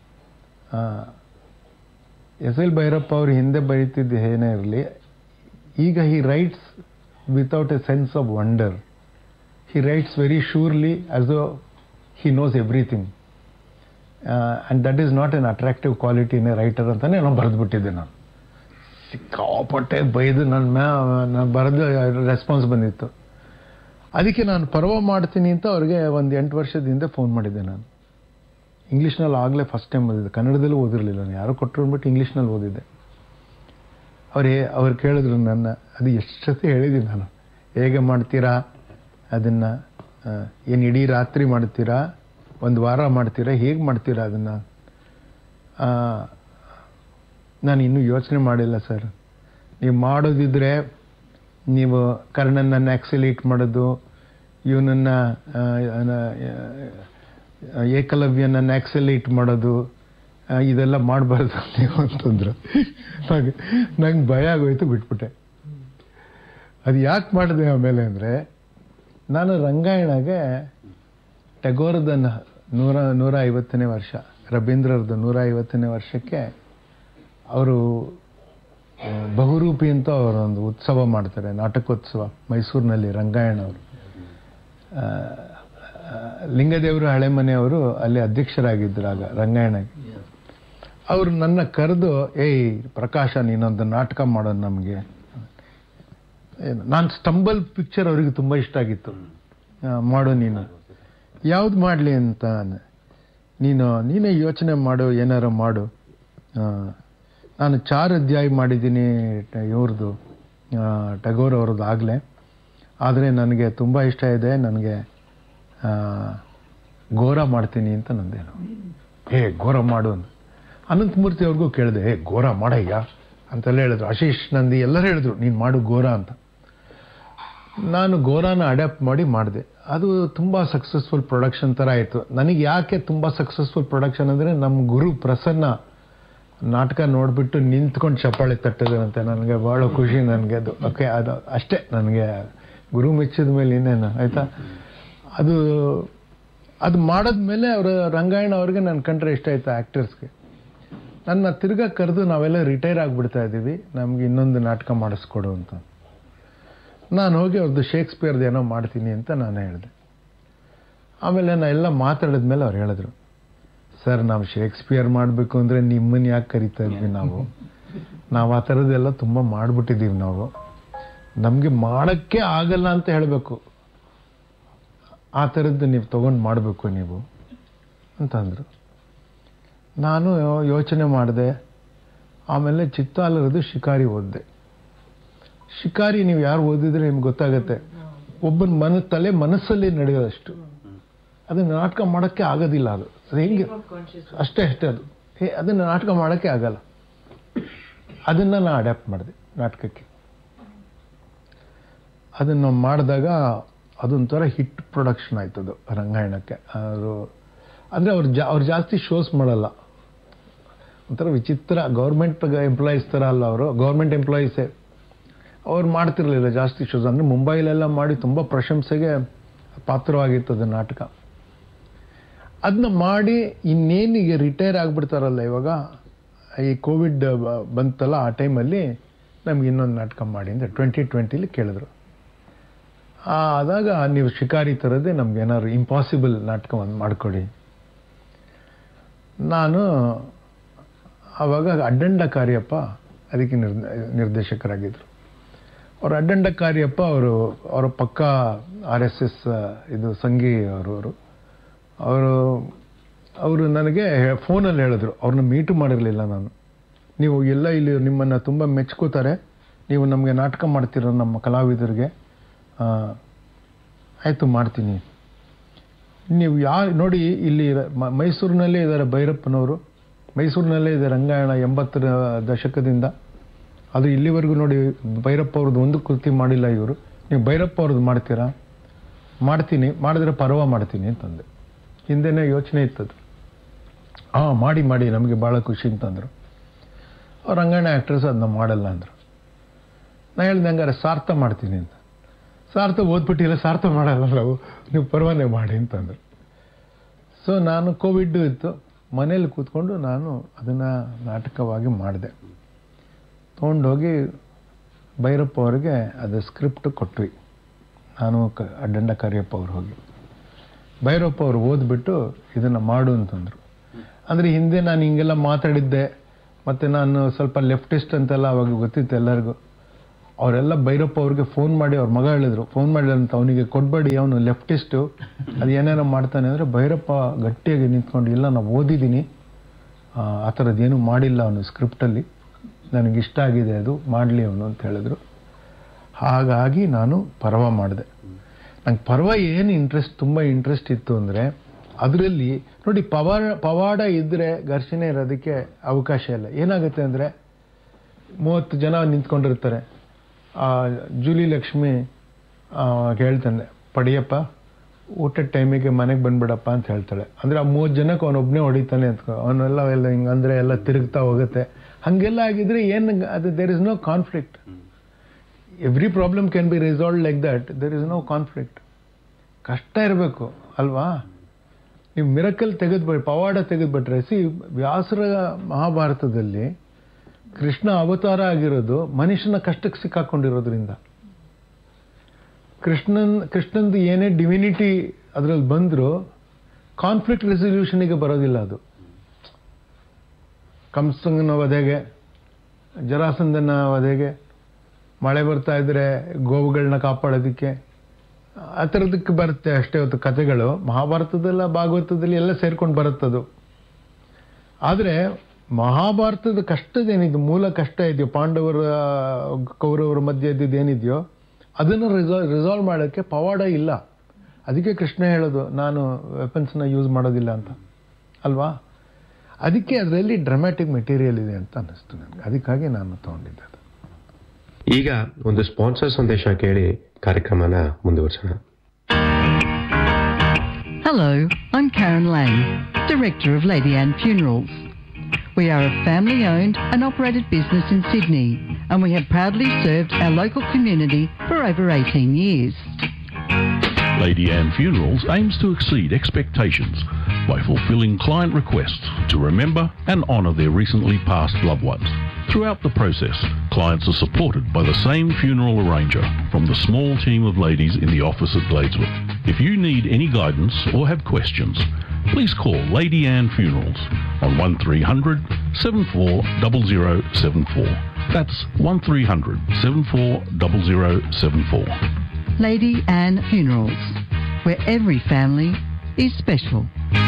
ಎಸ್ ಎಲ್ ಭೈರಪ್ಪ ಅವರು ಹಿಂದೆ ಬರೀತಿದ್ದು ಏನೇ ಇರಲಿ ಈಗ he writes without a sense of wonder he writes very surely as uh he knows everything and that is not an attractive quality in a writer ಅಂತಲೇ ನಾನು ಬರೆದ್ಬಿಟ್ಟಿದ್ದೆ ನಾನು ಸಿಕ್ಕಾಪಟ್ಟೆ ಬೈದು ನನ್ನ ಮ್ಯಾ ನಾನು ಬರೆದು ರೆಸ್ಪಾನ್ಸ್ ಬಂದಿತ್ತು ಅದಕ್ಕೆ ನಾನು ಪರ್ವ ಮಾಡ್ತೀನಿ ಅಂತ ಅವ್ರಿಗೆ ಒಂದು ಎಂಟು ವರ್ಷದ ಹಿಂದೆ ಫೋನ್ ಮಾಡಿದ್ದೆ ನಾನು ಇಂಗ್ಲೀಷ್ನಲ್ಲಿ ಆಗಲೇ ಫಸ್ಟ್ ಟೈಮ್ ಓದಿದ್ದೆ ಕನ್ನಡದಲ್ಲೂ ಓದಿರಲಿಲ್ಲ ನಾನು ಯಾರೋ ಕೊಟ್ಟರು ಅಂದ್ಬಿಟ್ಟು ಇಂಗ್ಲೀಷ್ನಲ್ಲಿ ಓದಿದ್ದೆ ಅವರೇ ಅವ್ರು ಕೇಳಿದ್ರು ನನ್ನ ಅದು ಎಷ್ಟು ಸತಿ ಹೇಳಿದ್ದೀನಿ ನಾನು ಹೇಗೆ ಮಾಡ್ತೀರಾ ಅದನ್ನು ಏನು ಇಡೀ ರಾತ್ರಿ ಮಾಡ್ತೀರಾ ಒಂದು ವಾರ ಮಾಡ್ತೀರಾ ಹೇಗೆ ಮಾಡ್ತೀರಾ ಅದನ್ನು ನಾನು ಇನ್ನೂ ಯೋಚನೆ ಮಾಡಿಲ್ಲ ಸರ್ ನೀವು ಮಾಡೋದಿದ್ರೆ ನೀವು ಕರ್ಣನನ್ನು ಆಕ್ಸಿಲೇಟ್ ಮಾಡೋದು ಇವನನ್ನು ಏಕಲವ್ಯನನ್ನು ಆಕ್ಸಿಲೇಟ್ ಮಾಡೋದು ಆ, ಇದೆಲ್ಲ ಮಾಡಬಾರ್ದು ನೀವು ಅಂತಂದ್ರು ನಂಗೆ ನಂಗೆ ಭಯ ಆಗೋಯ್ತು ಬಿಟ್ಬಿಟ್ಟೆ ಅದು ಯಾಕೆ ಮಾಡಿದೆ ಆಮೇಲೆ ಅಂದರೆ ನಾನು ರಂಗಾಯಣಗೆ ಟಗೋರದ ನ- ನೂರ ನೂರ ಐವತ್ತನೇ ವರ್ಷ ರವೀಂದ್ರರದ್ದು ನೂರ ಐವತ್ತನೇ ವರ್ಷಕ್ಕೆ ಅವರು ಆ, ಬಹುರೂಪಿ ಅಂತ ಅವರೊಂದು ಉತ್ಸವ ಮಾಡ್ತಾರೆ ನಾಟಕೋತ್ಸವ ಮೈಸೂರಿನಲ್ಲಿ ರಂಗಾಯಣ ಅವರು ಆ, ಆ, ಲಿಂಗದೇವರು ಹಳೆ ಮನೆಯವರು ಅಲ್ಲಿ ಅಧ್ಯಕ್ಷರಾಗಿದ್ದರು ಆಗ ರಂಗಾಯಣಗೆ ಅವರು ನನ್ನ ಕರೆದು ಏಯ್ ಪ್ರಕಾಶ ನೀನೊಂದು ನಾಟಕ ಮಾಡೋದು ನಮಗೆ ನಾನು ಸ್ಟಂಬಲ್ ಪಿಕ್ಚರ್ ಅವರಿಗೆ ತುಂಬ ಇಷ್ಟ ಆಗಿತ್ತು ಆ, ಮಾಡು ನೀನು ಯಾವ್ದು ಮಾಡಲಿ ಅಂತ ಅಂದೆ. ನೀನು ನೀನೇ ಯೋಚನೆ ಮಾಡು ಏನಾರು ಮಾಡು ಆ, ನಾನು ಚಾರ್ ಅಧ್ಯಾಯ ಮಾಡಿದ್ದೀನಿ ಟ- ಇವ್ರದ್ದು ಆ, ಟಗೋರ್ ಅವ್ರದ್ದು ಆಗಲೇ ಆದರೆ ನನಗೆ ತುಂಬ ಇಷ್ಟ ಇದೆ ನನಗೆ ಆ, ಘೋರ ಮಾಡ್ತೀನಿ ಅಂತ ನಂದೇನು ಹೇ ಘೋರ ಮಾಡು ಅಂತ ಅನಂತಮೂರ್ತಿ ಅವ್ರಿಗೂ ಕೇಳಿದೆ ಹೇ ಘೋರ ಮಾಡಯ್ಯ ಅಂತೆಲ್ಲ ಹೇಳಿದ್ರು ಆಶೀಶ್ ನಂದಿ ಎಲ್ಲರೂ ಹೇಳಿದ್ರು ನೀನು ಮಾಡು ಘೋರ ಅಂತ ನಾನು ಗೋರಾನ ಅಡ್ಯಾಪ್ಟ್ ಮಾಡಿ ಮಾಡಿದೆ ಅದು ತುಂಬ ಸಕ್ಸಸ್ಫುಲ್ ಪ್ರೊಡಕ್ಷನ್ ಥರ ಆಯಿತು ನನಗೆ ಯಾಕೆ ತುಂಬ ಸಕ್ಸಸ್ಫುಲ್ ಪ್ರೊಡಕ್ಷನ್ ಅಂದರೆ ನಮ್ಮ ಗುರು ಪ್ರಸನ್ನ ನಾಟಕ ನೋಡಿಬಿಟ್ಟು ನಿಂತ್ಕೊಂಡು ಚಪ್ಪಾಳೆ ತಟ್ಟಿದ್ರಂತೆ ನನಗೆ ಭಾಳ ಖುಷಿ ನನಗೆ ಅದು ಓಕೆ ಅದು ಅಷ್ಟೇ ನನಗೆ ಗುರು ಮೆಚ್ಚಿದ ಮೇಲೆ ಇನ್ನೇನು ಆಯಿತಾ ಅದು ಅದು ಮಾಡಿದ್ಮೇಲೆ ಅವರು ರಂಗಾಯಣ ಅವ್ರಿಗೆ ನನ್ನ ಕಂಡ್ರೆ ಇಷ್ಟ ಆಯ್ತು ಆ್ಯಕ್ಟರ್ಸ್ಗೆ ನನ್ನ ತಿರ್ಗಾ ಕರೆದು ನಾವೆಲ್ಲ ರಿಟೈರ್ ಆಗಿಬಿಡ್ತಾ ಇದ್ದೀವಿ ನಮ್ಗೆ ಇನ್ನೊಂದು ನಾಟಕ ಮಾಡಿಸ್ಕೊಡು ಅಂತ ನಾನು ಹೋಗಿ ಅವ್ರದ್ದು ಶೇಕ್ಸ್ಪಿಯರ್ದು ಏನೋ ಮಾಡ್ತೀನಿ ಅಂತ ನಾನು ಹೇಳಿದೆ ಆಮೇಲೆ ನಾ ಎಲ್ಲ ಮಾತಾಡಿದ್ಮೇಲೆ ಅವ್ರು ಹೇಳಿದ್ರು ಸರ್ ನಾವು ಶೇಕ್ಸ್ಪಿಯರ್ ಮಾಡಬೇಕು ಅಂದರೆ ನಿಮ್ಮನ್ನು ಯಾಕೆ ಕರಿತಾ ಇದ್ವಿ ನಾವು ನಾವು ಆ ಥರದ್ದೆಲ್ಲ ತುಂಬ ಮಾಡಿಬಿಟ್ಟಿದ್ದೀವಿ ನಾವು ನಮಗೆ ಮಾಡೋಕ್ಕೆ ಆಗಲ್ಲ ಅಂತ ಹೇಳಬೇಕು ಆ ಥರದ್ದು ನೀವು ತೊಗೊಂಡು ಮಾಡಬೇಕು ನೀವು ಅಂತಂದರು ನಾನು ಯೋಚನೆ ಮಾಡಿದೆ ಆಮೇಲೆ ಚಿತ್ತಾಲರದು ಶಿಕಾರಿ ಓದಿದೆ ಶಿಕಾರಿ ನೀವು ಯಾರು ಓದಿದ್ರೆ ನಿಮ್ಗೆ ಗೊತ್ತಾಗತ್ತೆ ಒಬ್ಬನ ಮನ ತಲೆ ಮನಸ್ಸಲ್ಲಿ ನಡೆಯೋದಷ್ಟು ಅದನ್ನು ನಾಟಕ ಮಾಡೋಕ್ಕೆ ಆಗೋದಿಲ್ಲ ಅದು ಅದು ಹೆಂಗೆ ಅಷ್ಟೇ ಅಷ್ಟೇ ಅದು ಹೇ ಅದನ್ನು ನಾಟಕ ಮಾಡೋಕ್ಕೆ ಆಗಲ್ಲ ಅದನ್ನು ನಾನು ಅಡ್ಯಾಪ್ಟ್ ಮಾಡಿದೆ ನಾಟಕಕ್ಕೆ ಅದನ್ನು ಮಾಡಿದಾಗ ಅದೊಂಥರ ಹಿಟ್ ಪ್ರೊಡಕ್ಷನ್ ಆಯ್ತದು ರಂಗಾಯಣಕ್ಕೆ ಅವರು ಅಂದರೆ ಅವ್ರು ಜಾ ಅವ್ರು ಜಾಸ್ತಿ ಶೋಸ್ ಮಾಡಲ್ಲ ಒಂಥರ ವಿಚಿತ್ರ ಗೌರ್ಮೆಂಟ್ ಎಂಪ್ಲಾಯೀಸ್ ಥರ ಅಲ್ಲ ಅವರು ಗೌರ್ಮೆಂಟ್ ಎಂಪ್ಲಾಯೀಸೇ ಅವ್ರು ಮಾಡ್ತಿರ್ಲಿಲ್ಲ ಜಾಸ್ತಿ ಶೋಸ್ ಅಂದರೆ ಮುಂಬೈಲೆಲ್ಲ ಮಾಡಿ ತುಂಬ ಪ್ರಶಂಸೆಗೆ ಪಾತ್ರವಾಗಿತ್ತು ಅದು ನಾಟಕ ಅದನ್ನ ಮಾಡಿ ಇನ್ನೇನಿಗೆ ರಿಟೈರ್ ಆಗಿಬಿಡ್ತಾರಲ್ಲ ಇವಾಗ ಈ ಕೋವಿಡ್ ಬಂತಲ್ಲ ಆ ಟೈಮಲ್ಲಿ ನಮ್ಗೆ ಇನ್ನೊಂದು ನಾಟಕ ಮಾಡಿ ಅಂತ ಟ್ವೆಂಟಿ ಟ್ವೆಂಟಿಲಿ ಕೇಳಿದ್ರು ಆ, ಆದಾಗ ನೀವು ಶಿಕಾರಿ ಥರದ್ದೇ ನಮ್ಗೆ ಏನಾದ್ರು ಇಂಪಾಸಿಬಲ್ ನಾಟಕ ಒಂದು ಮಾಡಿಕೊಡಿ ನಾನು ಆವಾಗ ಅಡ್ಡಂಡ ಕಾರ್ಯಪ್ಪ ಅದಕ್ಕೆ ನಿರ್ದ ನಿರ್ದೇಶಕರಾಗಿದ್ದರು ಅವರು ಅಡ್ಡಂಡ ಕಾರ್ಯಪ್ಪ ಅವರು ಅವರ ಪಕ್ಕ ಆರ್ ಎಸ್ ಎಸ್ ಇದು ಸಂಘಿ ಅವರು ಅವರು ಅವರು ಅವರು ನನಗೆ ಫೋನಲ್ಲಿ ಹೇಳಿದ್ರು ಅವ್ರನ್ನ ಮೀಟು ಮಾಡಿರಲಿಲ್ಲ ನಾನು ನೀವು ಎಲ್ಲ ಇಲ್ಲಿ ನಿಮ್ಮನ್ನು ತುಂಬ ಮೆಚ್ಕೋತಾರೆ ನೀವು ನಮಗೆ ನಾಟಕ ಮಾಡ್ತಿರೋ ನಮ್ಮ ಕಲಾವಿದರಿಗೆ ಆ, ಆಯಿತು ಮಾಡ್ತೀನಿ ನೀವು ಯಾ ನೋಡಿ ಇಲ್ಲಿ ಮ- ಮೈಸೂರಿನಲ್ಲೇ ಇದ್ದಾರೆ ಭೈರಪ್ಪನವರು ಮೈಸೂರಿನಲ್ಲೇ ಇದೆ ರಂಗಾಯಣ ಎಂಬತ್ತರ ದಶಕದಿಂದ ಅದು ಇಲ್ಲಿವರೆಗೂ ನೋಡಿ ಭೈರಪ್ಪ ಅವ್ರದ್ದು ಒಂದು ಕೃತಿ ಮಾಡಿಲ್ಲ ಇವರು ನೀವು ಭೈರಪ್ಪ ಅವ್ರದ್ದು ಮಾಡ್ತೀರಾ ಮಾಡ್ತೀನಿ ಮಾಡಿದ್ರೆ ಪರ್ವ ಮಾಡ್ತೀನಿ ಅಂತಂದೆ ಹಿಂದೆನೇ ಯೋಚನೆ ಇತ್ತದು ಹಾಂ ಮಾಡಿ ಮಾಡಿ ನಮಗೆ ಭಾಳ ಖುಷಿ ಅಂತಂದರು ಅವ್ರು ರಂಗಾಯಣ ಆ್ಯಕ್ಟ್ರಸ್ ಅದನ್ನ ಮಾಡಲ್ಲ ಅಂದರು ನಾ ಹೇಳ್ದೆ ಹಂಗಾರೆ ಸಾರ್ಥ ಮಾಡ್ತೀನಿ ಅಂತ ಸಾರ್ಥ ಓದ್ಬಿಟ್ಟಿಲ್ಲ ಸಾರ್ಥ ಮಾಡಲ್ಲ ನಾವು ನೀವು ಪರ್ವಾನೆ ಮಾಡಿ ಅಂತಂದರು ಸೊ ನಾನು ಕೋವಿಡ್ ಇತ್ತು ಮನೇಲಿ ಕೂತ್ಕೊಂಡು ನಾನು ಅದನ್ನು ನಾಟಕವಾಗಿ ಮಾಡಿದೆ ತೊಗೊಂಡೋಗಿ ಭೈರಪ್ಪ ಅವರಿಗೆ ಅದು ಸ್ಕ್ರಿಪ್ಟ್ ಕೊಟ್ವಿ ನಾನು ಕ ಅಡ್ಡಂಡ ಕರಿಯಪ್ಪ ಅವ್ರು ಹೋಗಿ ಭೈರಪ್ಪ ಅವ್ರು ಓದ್ಬಿಟ್ಟು ಇದನ್ನು ಮಾಡು ಅಂತಂದರು ಅಂದರೆ ಹಿಂದೆ ನಾನು ಹಿಂಗೆಲ್ಲ ಮಾತಾಡಿದ್ದೆ ಮತ್ತು ನಾನು ಸ್ವಲ್ಪ ಲೆಫ್ಟಿಸ್ಟ್ ಅಂತೆಲ್ಲ ಅವಾಗ ಗೊತ್ತಿತ್ತು ಎಲ್ಲರಿಗೂ ಅವರೆಲ್ಲ ಭೈರಪ್ಪ ಅವ್ರಿಗೆ ಫೋನ್ ಮಾಡಿ ಅವ್ರ ಮಗ ಹೇಳಿದ್ರು ಫೋನ್ ಮಾಡಿದಂತ ಅವನಿಗೆ ಕೊಡಬೇಡಿ ಅವನು ಲೆಫ್ಟಿಸ್ಟು ಅದು ಏನೇನೋ ಮಾಡ್ತಾನೆ ಅಂದರೆ ಭೈರಪ್ಪ ಗಟ್ಟಿಯಾಗಿ ನಿಂತ್ಕೊಂಡು ಇಲ್ಲ ನಾವು ಓದಿದ್ದೀನಿ ಆ, ಆ ಥರದ್ದು ಏನೂ ಮಾಡಿಲ್ಲ ಅವನು ಸ್ಕ್ರಿಪ್ಟಲ್ಲಿ ನನಗೆ ಇಷ್ಟ ಆಗಿದೆ ಅದು ಮಾಡಲಿ ಅವನು ಅಂತ ಹೇಳಿದ್ರು ಹಾಗಾಗಿ ನಾನು ಪರ್ವ ಮಾಡಿದೆ ನಂಗೆ ಪರ್ವ ಏನು ಇಂಟ್ರೆಸ್ಟ್ ತುಂಬ ಇಂಟ್ರೆಸ್ಟ್ ಇತ್ತು ಅಂದರೆ ಅದರಲ್ಲಿ ನೋಡಿ ಪವಾಡ ಪವಾಡ ಇದ್ದರೆ ಘರ್ಷಣೆ ಇರೋದಕ್ಕೆ ಅವಕಾಶ ಇಲ್ಲ ಏನಾಗುತ್ತೆ ಅಂದರೆ ಮೂವತ್ತು ಜನ ನಿಂತ್ಕೊಂಡಿರ್ತಾರೆ ಆ, ಜೂಲಿ ಲಕ್ಷ್ಮಿ ಆ, ಹೇಳ್ತಾನೆ ಪಡಿಯಪ್ಪ ಊಟದ ಟೈಮಿಗೆ ಮನೆಗೆ ಬಂದ್ಬಿಡಪ್ಪ ಅಂತ ಹೇಳ್ತಾಳೆ ಅಂದರೆ ಆ ಮೂವತ್ತು ಜನಕ್ಕೆ ಅವನೊಬ್ಬನೇ ಹೊಡಿತಾನೆ ಅಂತ ಅವನೆಲ್ಲ ಎಲ್ಲ ಹಿಂಗಂದ್ರೆ ಎಲ್ಲ ತಿರುಗ್ತಾ ಹೋಗುತ್ತೆ ಹಾಗೆಲ್ಲ ಆಗಿದ್ರೆ ಏನು ಅದು there is no conflict every problem can be resolve like that there is no conflict ಕಷ್ಟ ಇರಬೇಕು ಅಲ್ವಾ ನೀವು ಮಿರಕಲ್ ತೆಗೆದ್ಬಿಟ್ರೆ ಪವಾಡ ತೆಗೆದ್ಬಿಟ್ರೆ ಸಿ ವ್ಯಾಸರ ಮಹಾಭಾರತದಲ್ಲಿ ಕೃಷ್ಣ ಅವತಾರ ಆಗಿರೋದು ಮನುಷ್ಯನ ಕಷ್ಟಕ್ಕೆ ಸಿಕ್ಕಾಕೊಂಡಿರೋದ್ರಿಂದ ಕೃಷ್ಣನ್ ಕೃಷ್ಣಂದು ಏನೇ ಡಿವಿನಿಟಿ ಅದರಲ್ಲಿ ಬಂದರೂ ಕಾನ್ಫ್ಲಿಕ್ಟ್ ರೆಸಲ್ಯೂಷನಿಗೆ ಬರೋದಿಲ್ಲ ಅದು ಕಂಸಂಗನ ವಧೆಗೆ ಜರಾಸಂದನ ವಧೆಗೆ ಮಳೆ ಬರ್ತಾ ಇದ್ರೆ ಗೋವುಗಳನ್ನ ಕಾಪಾಡೋದಕ್ಕೆ ಆ ಥರದಕ್ಕೆ ಬರುತ್ತೆ ಅಷ್ಟೇ ಹೊತ್ತು ಕಥೆಗಳು ಮಹಾಭಾರತದಲ್ಲ ಭಾಗವತದಲ್ಲಿ ಎಲ್ಲ ಸೇರ್ಕೊಂಡು ಬರುತ್ತದು ಆದರೆ ಮಹಾಭಾರತದ ಕಷ್ಟದೇನಿದು ಮೂಲ ಕಷ್ಟ ಇದೆಯೋ ಪಾಂಡವರ ಕೌರವರ ಮಧ್ಯೆ ಇದ್ದಿದ್ದು ಏನಿದೆಯೋ ಅದನ್ನು ರಿಸಾಲ್ವ್ ರಿಸಾಲ್ವ್ ಮಾಡೋಕ್ಕೆ ಪವಾಡ ಇಲ್ಲ ಅದಕ್ಕೆ ಕೃಷ್ಣ ಹೇಳೋದು ನಾನು ವೆಪನ್ಸ್ನ ಯೂಸ್ ಮಾಡೋದಿಲ್ಲ ಅಂತ ಅಲ್ವಾ ಅದಕ್ಕೆ ಅದರಲ್ಲಿ ಡ್ರಾಮ್ಯಾಟಿಕ್ ಮೆಟೀರಿಯಲ್ ಇದೆ ಅಂತ ಅನ್ನಿಸ್ತು ನನಗೆ ಅದಕ್ಕಾಗಿ ನಾನು ತಗೊಂಡಿದ್ದೆ ಅದು ಈಗ ಒಂದು ಸ್ಪಾನ್ಸರ್ ಸಂದೇಶ ಕೇಳಿ ಕಾರ್ಯಕ್ರಮನ ಮುಂದುವರಿಸೋಣ Hello, I'm Karen Lang, Director of Lady Anne Funerals. We are a family owned and operated business in Sydney, and we have proudly served our local community for over 18 years. Lady Anne Funerals aims to exceed expectations by fulfilling client requests to remember and honour their recently passed loved ones. Throughout the process, clients are supported by the same funeral arranger from the small team of ladies in the office at Bladeswood. If you need any guidance or have questions, please call Lady Anne Funerals on 1300 740074. That's 1300 740074. Lady Anne Funerals, where every family is special.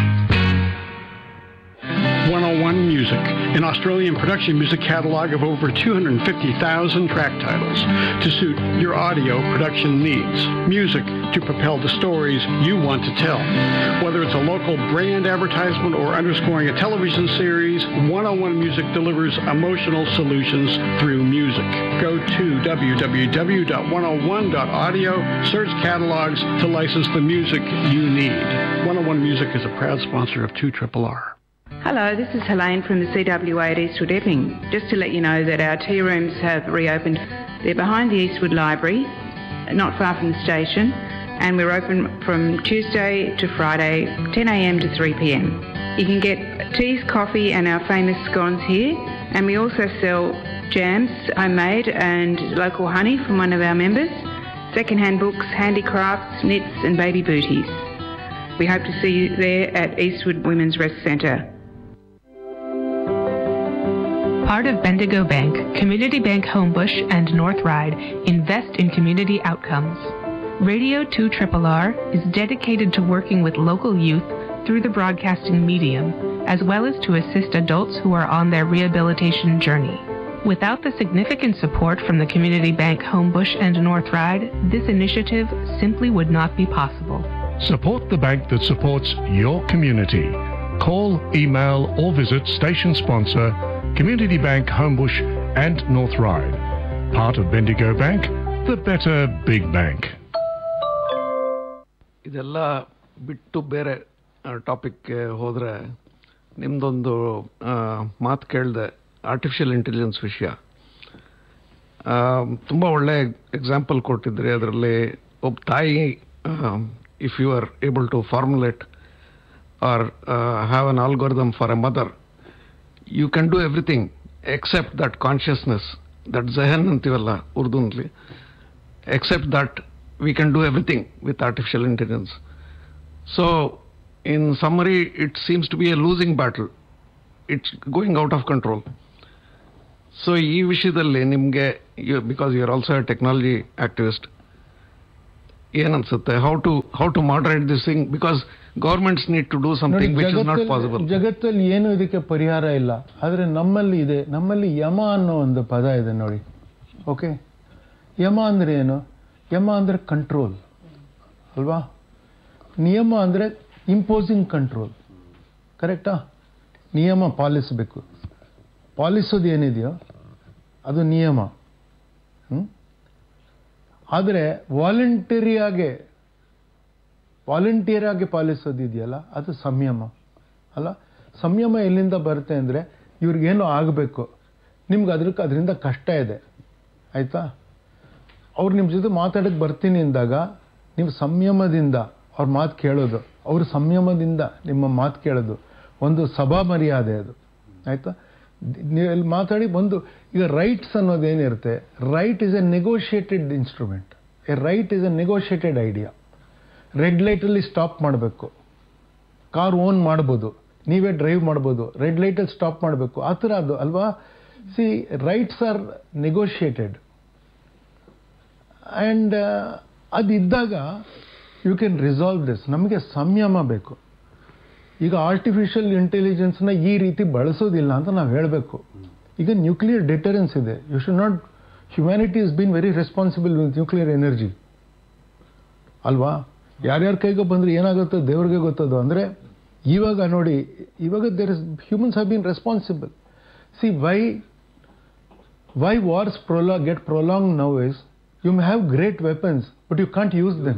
101 Music, an Australian production music catalog of over 250,000 track titles to suit your audio production needs. Music to propel the stories you want to tell. Whether it's a local brand advertisement or underscoring a television series, 101 Music delivers emotional solutions through music. Go to www.101.audio, search catalogs to license the music you need. 101 Music is a proud sponsor of 2 Triple R. Hello, this is Helene from the CWA at Eastwood Epping. Just to let you know that our tea rooms have reopened. They're behind the Eastwood Library, not far from the station, and we're open from Tuesday to Friday, 10am to 3pm. You can get teas, coffee, and our famous scones here, and we also sell jams, homemade, and local honey from one of our members, second-hand books, handicrafts, knits, and baby booties. We hope to see you there at Eastwood Women's Rest Centre. Part of Bendigo Bank, Community Bank Homebush, and North Ride invest in community outcomes. Radio 2 Triple R is dedicated to working with local youth through the broadcasting medium, as well as to assist adults who are on their rehabilitation journey. Without the significant support from the Community Bank Homebush and North Ride, this initiative simply would not be possible. Support the bank that supports your community. Call, email, or visit station sponsor Community Bank Homebush and North Ride. Part of Bendigo Bank, the better big bank. ಇದೆಲ್ಲ ಬಿಟ್ಟು ಬೇರೆ ಟಾಪಿಕ್ಗೆ ಹೋದರೆ ನಿಮ್ಮದೊಂದು ಮಾತು ಕೇಳಿದೆ artificial intelligence ವಿಷಯ ತುಂಬ ಒಳ್ಳೆ example ಕೊಟ್ಟಿದ್ರಿ ಅದರಲ್ಲಿ ಒಬ್ಬ ತಾಯಿ if you are able to formulate or have an algorithm for a mother you can do everything except that consciousness that ಜಹನ್ ಅಂತೀವಲ್ಲ ಉರ್ದುನಲ್ಲಿ except that we can do everything with artificial intelligence. So, in summary, it seems to be a losing battle. It's going out of control. So ಈ ವಿಷಯದಲ್ಲಿ ನಿಮಗೆ because you are also a technology activist ಏನನ್ಸುತ್ತೆ how to how to moderate this thing because governments need to do something which is not possible ಜಗತ್ತಲ್ಲಿ ಏನು ಇದಕ್ಕೆ ಪರಿಹಾರ ಇಲ್ಲ ಆದರೆ ನಮ್ಮಲ್ಲಿ ಇದೆ ನಮ್ಮಲ್ಲಿ ಯಮ ಅನ್ನೋ ಒಂದು ಪದ ಇದೆ ನೋಡಿ ಓಕೆ ಯಮ ಅಂದ್ರೆ ಏನು ಯಮ ಅಂದರೆ ಕಂಟ್ರೋಲ್ ಅಲ್ವಾ ನಿಯಮ ಅಂದರೆ ಇಂಪೋಸಿಂಗ್ ಕಂಟ್ರೋಲ್ ಕರೆಕ್ಟಾ ನಿಯಮ ಪಾಲಿಸಬೇಕು ಪಾಲಿಸೋದು ಏನಿದೆಯೋ ಅದು ನಿಯಮ ಆದರೆ ವಾಲಂಟರಿಯಾಗೆ ವಾಲಂಟಿಯರ್ ಆಗಿ ಪಾಲಿಸೋದಿದೆಯಲ್ಲ ಅದು ಸಂಯಮ ಅಲ್ಲ ಸಂಯಮ ಎಲ್ಲಿಂದ ಬರುತ್ತೆ ಅಂದರೆ ಇವ್ರಿಗೇನೋ ಆಗಬೇಕು ನಿಮ್ಗೆ ಅದ್ರಕ್ಕೆ ಅದರಿಂದ ಕಷ್ಟ ಇದೆ ಆಯಿತಾ ಅವ್ರು ನಿಮ್ಮ ಜೊತೆ ಮಾತಾಡೋಕ್ಕೆ ಬರ್ತೀನಿ ಅಂದಾಗ ನೀವು ಸಂಯಮದಿಂದ ಅವ್ರ ಮಾತು ಕೇಳೋದು ಅವ್ರ ಸಂಯಮದಿಂದ ನಿಮ್ಮ ಮಾತು ಕೇಳೋದು ಒಂದು ಸಭಾ ಮರ್ಯಾದೆ ಅದು ಆಯಿತಾ ನೀವು ಇಲ್ಲಿ ಮಾತಾಡಿ ಬಂದು ಈಗ ರೈಟ್ಸ್ ಅನ್ನೋದೇನಿರುತ್ತೆ right is a negotiated instrument a right is a negotiated idea red ಲೈಟಲ್ಲಿ ಸ್ಟಾಪ್ ಮಾಡಬೇಕು ಕಾರ್ ಓನ್ ಮಾಡ್ಬೋದು ನೀವೇ ಡ್ರೈವ್ ಮಾಡ್ಬೋದು ರೆಡ್ ಲೈಟಲ್ಲಿ ಸ್ಟಾಪ್ ಮಾಡಬೇಕು ಆ ಥರ ಅದು ಅಲ್ವಾ see rights are negotiated and ಅದಿದ್ದಾಗ ಯು ಕ್ಯಾನ್ ರಿಸಾಲ್ವ್ ದಿಸ್ ನಮಗೆ ಸಂಯಮ ಬೇಕು ಈಗ ಆರ್ಟಿಫಿಷಿಯಲ್ ಇಂಟೆಲಿಜೆನ್ಸ್ನ ಈ ರೀತಿ ಬಳಸೋದಿಲ್ಲ ಅಂತ ನಾವು ಹೇಳಬೇಕು ಈಗ ನ್ಯೂಕ್ಲಿಯರ್ ಡಿಟರೆನ್ಸ್ ಇದೆ you should not humanity is been very responsible with nuclear energy ಅಲ್ವಾ ಯಾರ್ಯಾರ ಕೈಗೆ ಬಂದರೆ ಏನಾಗುತ್ತೋ ದೇವ್ರಿಗೆ ಗೊತ್ತದು ಅಂದರೆ ಇವಾಗ ನೋಡಿ ಇವಾಗ there is humans have been responsible see why why wars ಪ್ರೊಲಾ get prolong now is you may have great weapons but you can't use them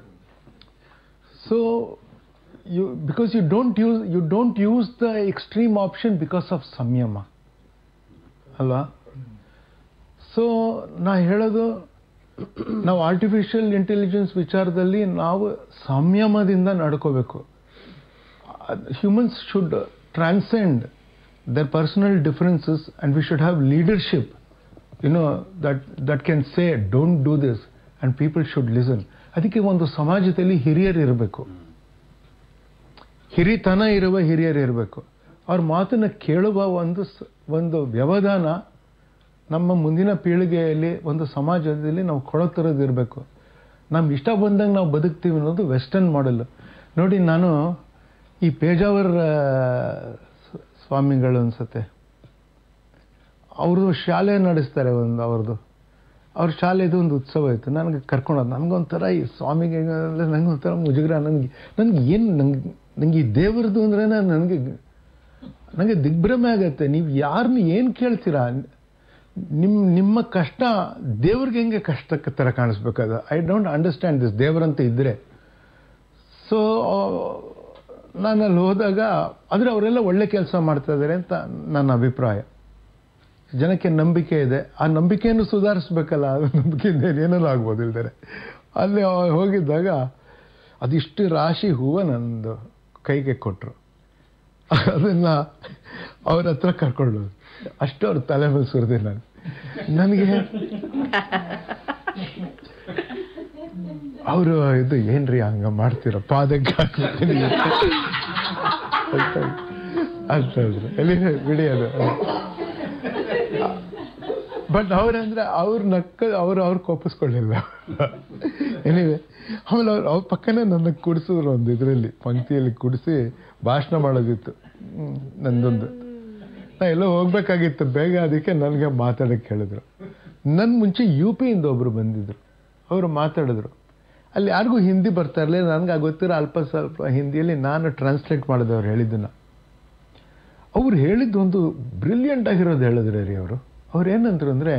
so you because you don't use you don't use the extreme option because of ಸಂಯಮ ಅಲ್ವಾ so ನಾ ಹೇಳೋದು ನಾವು artificial intelligence ವಿಚಾರದಲ್ಲಿ ನಾವು ಸಂಯಮದಿಂದ ನಡ್ಕೋಬೇಕು humans should transcend their personal differences and we should have leadership you know that that can say don't do this and people should listen ಅದಕ್ಕೆ ಒಂದು ಸಮಾಜದಲ್ಲಿ ಹಿರಿಯರು ಇರಬೇಕು ಹಿರಿತನ ಇರುವ ಹಿರಿಯರು ಇರಬೇಕು ಅವ್ರ ಮಾತನ್ನು ಕೇಳುವ ಒಂದು ಸ- ಒಂದು ವ್ಯವಧಾನ ನಮ್ಮ ಮುಂದಿನ ಪೀಳಿಗೆಯಲ್ಲಿ ಒಂದು ಸಮಾಜದಲ್ಲಿ ನಾವು ಕೊಡೋತರದ್ದು ಇರಬೇಕು ನಮ್ಗೆ ಇಷ್ಟ ಬಂದಂಗೆ ನಾವು ಬದುಕ್ತೀವಿ ಅನ್ನೋದು ವೆಸ್ಟರ್ನ್ ಮಾಡೆಲ್ ನೋಡಿ ನಾನು ಈ ಪೇಜಾವರ್ ಆ, ಸ್- ಸ್ವಾಮಿಗಳು ಅನ್ಸುತ್ತೆ ಅವ್ರದ್ದು ಶಾಲೆ ನಡೆಸ್ತಾರೆ ಒಂದು ಅವ್ರದ್ದು ಅವ್ರ ಶಾಲೆದು ಒಂದು ಉತ್ಸವ ಇತ್ತು ನನಗೆ ಕರ್ಕೊಂಡೋದು ನನಗೊಂಥರ ಈ ಸ್ವಾಮಿಗೆ ನನಗೊಂಥರ ಮುಜುಗರ ನನಗೆ ನನಗೆ ಏನು ನಂಗೆ ನಂಗೆ ಈ ದೇವ್ರದ್ದು ಅಂದ್ರೆ ನನಗೆ ನನಗೆ ದಿಗ್ಭ್ರಮೆ ಆಗತ್ತೆ ನೀವು ಯಾರನ್ನ ಏನು ಕೇಳ್ತೀರಾ ನಿಮ್ಮ ನಿಮ್ಮ ಕಷ್ಟ ದೇವ್ರಿಗೆ ಹೆಂಗೆ ಕಷ್ಟಕ್ಕೆ ಥರ ಕಾಣಿಸ್ಬೇಕದು ಐ ಡೋಂಟ್ ಅಂಡರ್ಸ್ಟ್ಯಾಂಡ್ ದಿಸ್ ದೇವರಂತ ಇದ್ದರೆ ಸೊ ನಾನು ಅಲ್ಲಿ ಹೋದಾಗ ಆದರೆ ಅವರೆಲ್ಲ ಒಳ್ಳೆ ಕೆಲಸ ಮಾಡ್ತಾ ಇದ್ದಾರೆ ಅಂತ ನನ್ನ ಅಭಿಪ್ರಾಯ ಜನಕ್ಕೆ ನಂಬಿಕೆ ಇದೆ ಆ ನಂಬಿಕೆಯನ್ನು ಸುಧಾರಿಸ್ಬೇಕಲ್ಲ ಆ ನಂಬಿಕೆಯಿಂದ ಏನೇನೋ ಆಗ್ಬೋದು ಇಲ್ದರೆ ಅಲ್ಲಿ ಹೋಗಿದ್ದಾಗ ಅದಿಷ್ಟು ರಾಶಿ ಹೂವು ನಂದು ಕೈಗೆ ಕೊಟ್ಟರು ಅದನ್ನ ಅವ್ರ ಹತ್ರ ಕರ್ಕೊಂಡು ಹೋದ್ರು. ಅಷ್ಟು ಅವ್ರ ತಲೆ ಮೇಲೆ ಸುರಿದೆ ನಾನು ನನಗೆ ಅವರು ಇದು ಏನ್ರಿ ಹಂಗ ಮಾಡ್ತೀರ ಪಾದಕ್ಕೆ ಹಾಕ್ಬಿಡ್ತೀನಿ ಅಂತ ಅಂತ ಹೇಳಿದ್ರು ಎಲ್ಲಿ ಬಿಡಿ ಅದು ಬಟ್ ಅವ್ರಂದ್ರೆ ಅವ್ರ ನಕ್ಕ ಅವ್ರು ಅವ್ರು ಕೋಪಿಸ್ಕೊಳ್ಳಿಲ್ಲ ಎನಿವೆ ಆಮೇಲೆ ಅವ್ರು ಅವ್ರ ಪಕ್ಕನೇ ನನ್ನ ಕುಡಿಸಿದ್ರು ಒಂದು ಇದರಲ್ಲಿ ಪಂಕ್ತಿಯಲ್ಲಿ ಕುಡಿಸಿ ಭಾಷಣ ಮಾಡೋದಿತ್ತು ಹ್ಮ್, ನಂದೊಂದು ನಾ ಎಲ್ಲೋ ಹೋಗ್ಬೇಕಾಗಿತ್ತು ಬೇಗ ಅದಕ್ಕೆ ನನಗೆ ಮಾತಾಡಕ್ಕೆ ಹೇಳಿದ್ರು ನನ್ನ ಮುಂಚೆ ಯು ಪಿಯಿಂದ ಒಬ್ರು ಬಂದಿದ್ರು ಅವರು ಮಾತಾಡಿದ್ರು ಅಲ್ಲಿ ಯಾರಿಗೂ ಹಿಂದಿ ಬರ್ತಾ ಇರಲಿಲ್ಲ ನನಗೆ ಗೊತ್ತಿರೋ ಅಲ್ಪ ಸ್ವಲ್ಪ ಹಿಂದಿಯಲ್ಲಿ ನಾನು ಟ್ರಾನ್ಸ್ಲೇಟ್ ಮಾಡಿದೆ ಅವ್ರು ಹೇಳಿದ್ದನ್ನ ಅವ್ರು ಹೇಳಿದ್ದು ಒಂದು ಬ್ರಿಲಿಯಂಟ್ ಆಗಿರೋದು ಹೇಳಿದ್ರೆ ರೀ ಅವರು ಅವ್ರು ಏನಂದ್ರು ಅಂದರೆ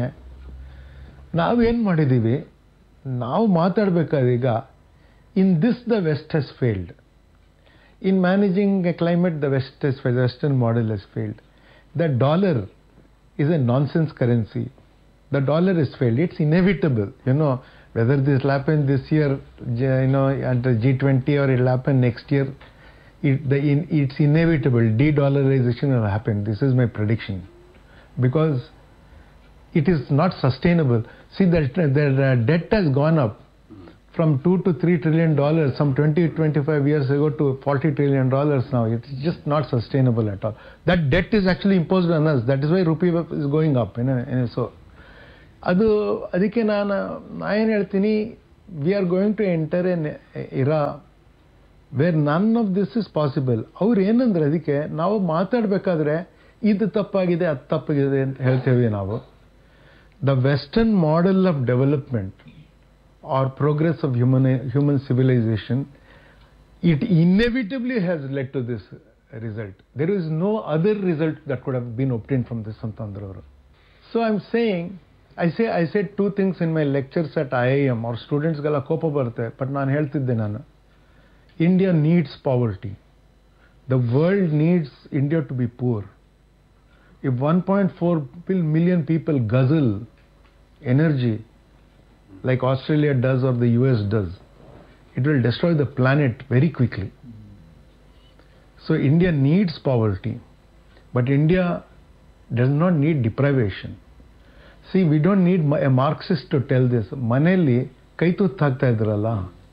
ನಾವೇನು ಮಾಡಿದ್ದೀವಿ ನಾವು ಮಾತಾಡಬೇಕಾದ್ರೆ ಈಗ in this the West has failed in managing a climate the West has failed western model has failed the dollar is a nonsense currency. The dollar is failed. It's inevitable. You know, whether this will happen this year, J- you know, at the G20 or it will happen next year, it, the in, it's inevitable. De-dollarization will happen. This is my prediction. Because it is not sustainable. See, the, the uh, debt has gone up from 2 to 3 trillion dollars some 20 25 years ago to 40 trillion dollars now it's just not sustainable at all that debt is actually imposed on us that is why rupee is going up you know, you know, so ಅದು ಅದಕ್ಕೆ ನಾನು ನಾ ಏನು ಹೇಳ್ತೀನಿ we are going to enter an era where none of this is possible ಅವ್ರು ಏನಂದ್ರೆ ಅದಕ್ಕೆ ನಾವು ಮಾತಾಡಬೇಕಾದ್ರೆ ಇದು ತಪ್ಪಾಗಿದೆ ಅದು ತಪ್ಪಾಗಿದೆ ಅಂತ ಹೇಳ್ತೇವೆ ನಾವು the western model of development or progress of human human civilization, it inevitably has led to this result. There is no other result that could have been obtained from this Santandra. So I'm saying, I say I said two things in my lectures at IIM. Our students ಗೆಲ್ಲ ಕೋಪ ಬರುತ್ತೆ but ನಾನು ಹೇಳ್ತಿದ್ದೆ ನಾನು India needs poverty the world needs India to be poor if one point four million people guzzle energy like Australia does or the US does, it will destroy the planet very quickly. So India needs poverty, but India does not need deprivation see we don't need a Marxist to tell this ಮನೆಯಲ್ಲಿ ಕೈ ತುತ್ತು ಹಾಕ್ತಾ ಇದ್ರಲ್ಲ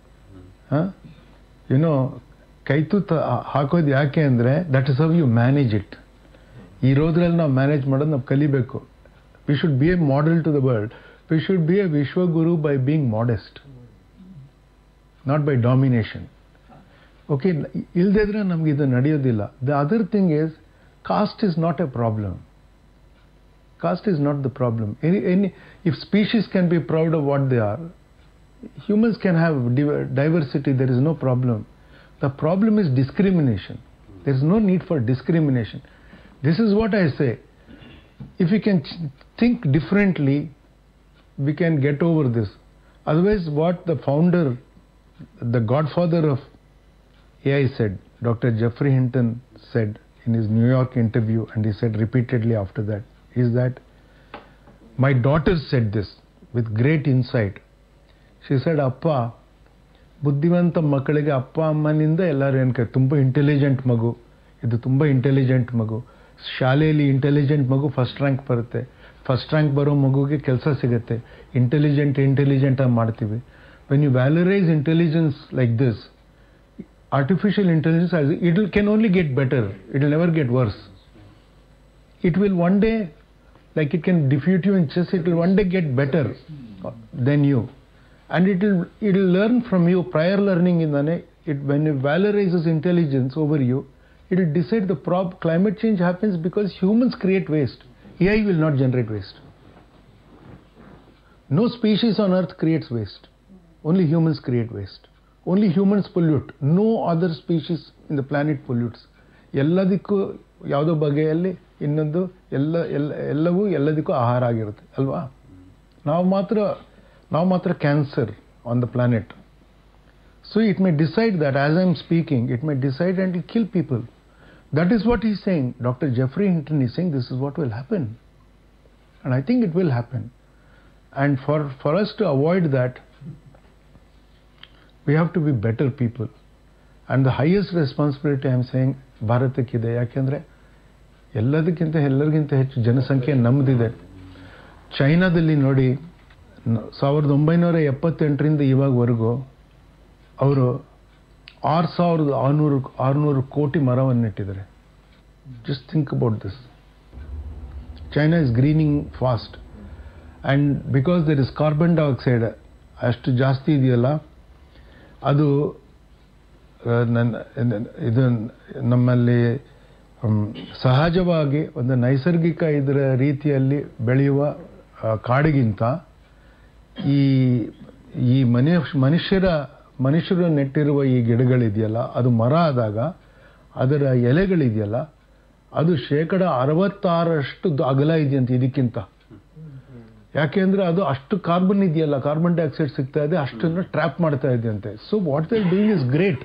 YONO ಕೈ ತುತ್ತು ಹಾಕೋದು ಯಾಕೆ ಅಂದರೆ that is how you manage it ಇರೋದ್ರಲ್ಲಿ ನಾವು ಮ್ಯಾನೇಜ್ ಮಾಡೋದು ನಾವು ಕಲಿಬೇಕು we should be a model to the world we should be a ವಿಶ್ವಗುರು by being modest not by domination okay ಇಲ್ದಿದ್ರೆ ನಮ್ಗೆ ಇದು ನಡೆಯೋದಿಲ್ಲ the other thing is caste is not a problem caste is not the problem. Any, any, if species can be proud of what they are, humans can have div- diversity, there is no problem. The problem is discrimination. There is no need for discrimination. This is what I say. If we can ch- think differently, we can get over this. Otherwise, what the founder, the godfather of AI said, Dr. Jeffrey Hinton said in his New York interview, and he said repeatedly after that, is that my daughter said this with great insight. She said, ಅಪ್ಪ ಬುದ್ಧಿವಂತ ಮಕ್ಕಳಿಗೆ ಅಪ್ಪ ಅಮ್ಮನಿಂದ ಎಲ್ಲರೂ ಏನು ತುಂಬ intelligent ಮಗು ಇದು ತುಂಬ ಇಂಟೆಲಿಜೆಂಟ್ ಮಗು ಶಾಲೆಯಲ್ಲಿ ಇಂಟೆಲಿಜೆಂಟ್ ಮಗು ಫಸ್ಟ್ ರ್ಯಾಂಕ್ ಬರುತ್ತೆ ಫಸ್ಟ್ ರ್ಯಾಂಕ್ ಬರೋ ಮಗುಗೆ ಕೆಲಸ ಸಿಗುತ್ತೆ ಇಂಟೆಲಿಜೆಂಟ್ ಇಂಟೆಲಿಜೆಂಟ್ ಆಗಿ ಮಾಡ್ತೀವಿ when you valorise intelligence like this artificial intelligence has, it will, can only get better it will never get worse it will one day like it can defeat you in chess it will one day get better than you and it will it will learn from you prior learning in the it when it valorizes intelligence over you it will decide the prob climate change happens because humans create waste ai will not generate waste no species on earth creates waste only humans create waste only humans pollute no other species in the planet pollutes ಎಲ್ಲದಕ್ಕೂ ಯಾವುದೋ ಬಗೆಯಲ್ಲಿ ಇನ್ನೊಂದು ಎಲ್ಲ ಎಲ್ಲ ಎಲ್ಲವೂ ಎಲ್ಲದಕ್ಕೂ ಆಹಾರ ಆಗಿರುತ್ತೆ ಅಲ್ವಾ ನಾವು ಮಾತ್ರ ನಾವು ಮಾತ್ರ cancer on the planet so it may decide that as I am speaking it may decide and it kill people that is what is saying doctor Geoffrey Hinton is saying this is what will happen and I think it will happen and for for us to avoid that we have to be better people. And the highest responsibility I am saying ಭಾರತಕ್ಕಿದೆ ಯಾಕೆಂದರೆ ಎಲ್ಲದಕ್ಕಿಂತ ಎಲ್ಲರಿಗಿಂತ ಹೆಚ್ಚು ಜನಸಂಖ್ಯೆ ನಮ್ಮದಿದೆ ಚೈನಾದಲ್ಲಿ ನೋಡಿ ನ- ಸಾವಿರದ ಒಂಬೈನೂರ ಎಪ್ಪತ್ತೆಂಟರಿಂದ ಇವಾಗವರೆಗೂ ಅವರು ಆರು ಸಾವಿರದ ಆರುನೂರು ಆರುನೂರು ಕೋಟಿ ಮರವನ್ನು ನೆಟ್ಟಿದ್ದಾರೆ just think about this China is greening fast and because there is carbon dioxide ಅಷ್ಟು ಜಾಸ್ತಿ ಇದೆಯಲ್ಲ ಅದು ಆ, ನನ್ನ ನನ್ನ- ಇದು ನಮ್ಮಲ್ಲಿ ಹ್ಮ್, ಸಹಜವಾಗಿ ಒಂದು ನೈಸರ್ಗಿಕ ಇದರ ರೀತಿಯಲ್ಲಿ ಬೆಳೆಯುವ ಆ, ಕಾಡಿಗಿಂತ ಈ ಈ ಮನುಷ್ಯ ಮನುಷ್ಯರ ಮನುಷ್ಯರು ನೆಟ್ಟಿರುವ ಈ ಗಿಡಗಳಿದೆಯಲ್ಲ ಅದು ಮರ ಆದಾಗ ಅದರ ಎಲೆಗಳಿದೆಯಲ್ಲ ಅದು ಶೇಕಡ ಅರವತ್ತಾರಷ್ಟು ದ- ಅಗಲ ಇದೆಯಂತೆ ಇದಕ್ಕಿಂತ ಯಾಕೆಂದ್ರೆ ಅದು ಅಷ್ಟು ಕಾರ್ಬನ್ ಇದೆಯಲ್ಲ ಕಾರ್ಬನ್ ಡೈಆಕ್ಸೈಡ್ ಸಿಗ್ತಾ ಇದೆ ಅಷ್ಟನ್ನು ಟ್ರ್ಯಾಪ್ ಮಾಡ್ತಾ ಇದೆಯಂತೆ so what they doing is great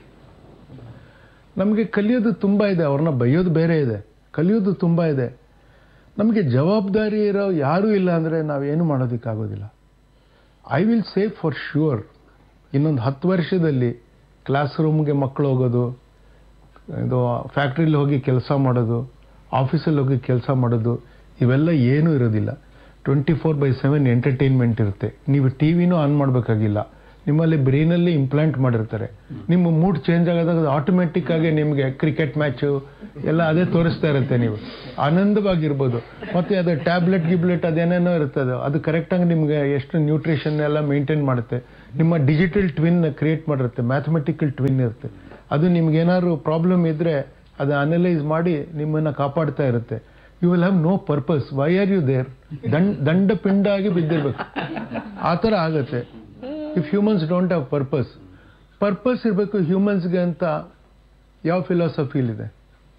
ನಮಗೆ ಕಲಿಯೋದು ತುಂಬ ಇದೆ ಅವ್ರನ್ನ ಬೈಯೋದು ಬೇರೆ ಇದೆ ಕಲಿಯೋದು ತುಂಬ ಇದೆ ನಮಗೆ ಜವಾಬ್ದಾರಿ ಇರೋ ಯಾರೂ ಇಲ್ಲ ಅಂದರೆ ನಾವೇನು ಮಾಡೋದಕ್ಕಾಗೋದಿಲ್ಲ I will save for sure ಇನ್ನೊಂದು ಹತ್ತು ವರ್ಷದಲ್ಲಿ ಕ್ಲಾಸ್ ರೂಮ್ಗೆ ಮಕ್ಕಳು ಹೋಗೋದು ಇದು ಫ್ಯಾಕ್ಟ್ರಿಲಿ ಹೋಗಿ ಕೆಲಸ ಮಾಡೋದು ಆಫೀಸಲ್ಲಿ ಹೋಗಿ ಕೆಲಸ ಮಾಡೋದು ಇವೆಲ್ಲ ಏನೂ ಇರೋದಿಲ್ಲ twenty four by seven entertainment ಇರುತ್ತೆ ನೀವು ಟಿ ವಿನೂ ಆನ್ ಮಾಡಬೇಕಾಗಿಲ್ಲ ನಿಮ್ಮಲ್ಲಿ ಬ್ರೈನಲ್ಲಿ ಇಂಪ್ಲಾಂಟ್ ಮಾಡಿರ್ತಾರೆ ನಿಮ್ಮ ಮೂಡ್ ಚೇಂಜ್ ಆಗೋದಾಗ ಆಟೋಮೆಟಿಕ್ ಆಗಿ ನಿಮಗೆ ಕ್ರಿಕೆಟ್ ಮ್ಯಾಚು ಎಲ್ಲ ಅದೇ ತೋರಿಸ್ತಾ ಇರುತ್ತೆ ನೀವು ಆನಂದವಾಗಿರ್ಬೋದು ಮತ್ತೆ ಅದು ಟ್ಯಾಬ್ಲೆಟ್ ಗಿಬ್ಲೆಟ್ ಅದೇನೇನೋ ಇರ್ತದೆ ಅದು ಕರೆಕ್ಟಾಗಿ ನಿಮಗೆ ಎಷ್ಟು ನ್ಯೂಟ್ರಿಷನ್ ಎಲ್ಲ ಮೇಂಟೈನ್ ಮಾಡುತ್ತೆ ನಿಮ್ಮ ಡಿಜಿಟಲ್ ಟ್ವಿನ್ ಕ್ರಿಯೇಟ್ ಮಾಡಿರುತ್ತೆ ಮ್ಯಾಥಮೆಟಿಕಲ್ ಟ್ವಿನ್ ಇರುತ್ತೆ ಅದು ನಿಮ್ಗೆ ಏನಾದ್ರು ಪ್ರಾಬ್ಲಮ್ ಇದ್ರೆ ಅದು ಅನಲೈಸ್ ಮಾಡಿ ನಿಮ್ಮನ್ನು ಕಾಪಾಡ್ತಾ ಇರುತ್ತೆ you will have no purpose why are you there ದಂಡ ದಂಡ ಪಿಂಡ ಆಗಿ ಬಿದ್ದಿರ್ಬೇಕು ಆ ಥರ ಆಗತ್ತೆ if humans don't have purpose purpose ಇರಬೇಕು ಹ್ಯೂಮನ್ಸ್ಗೆ ಅಂತ ಯಾವ ಫಿಲಾಸಫಿಲಿದೆ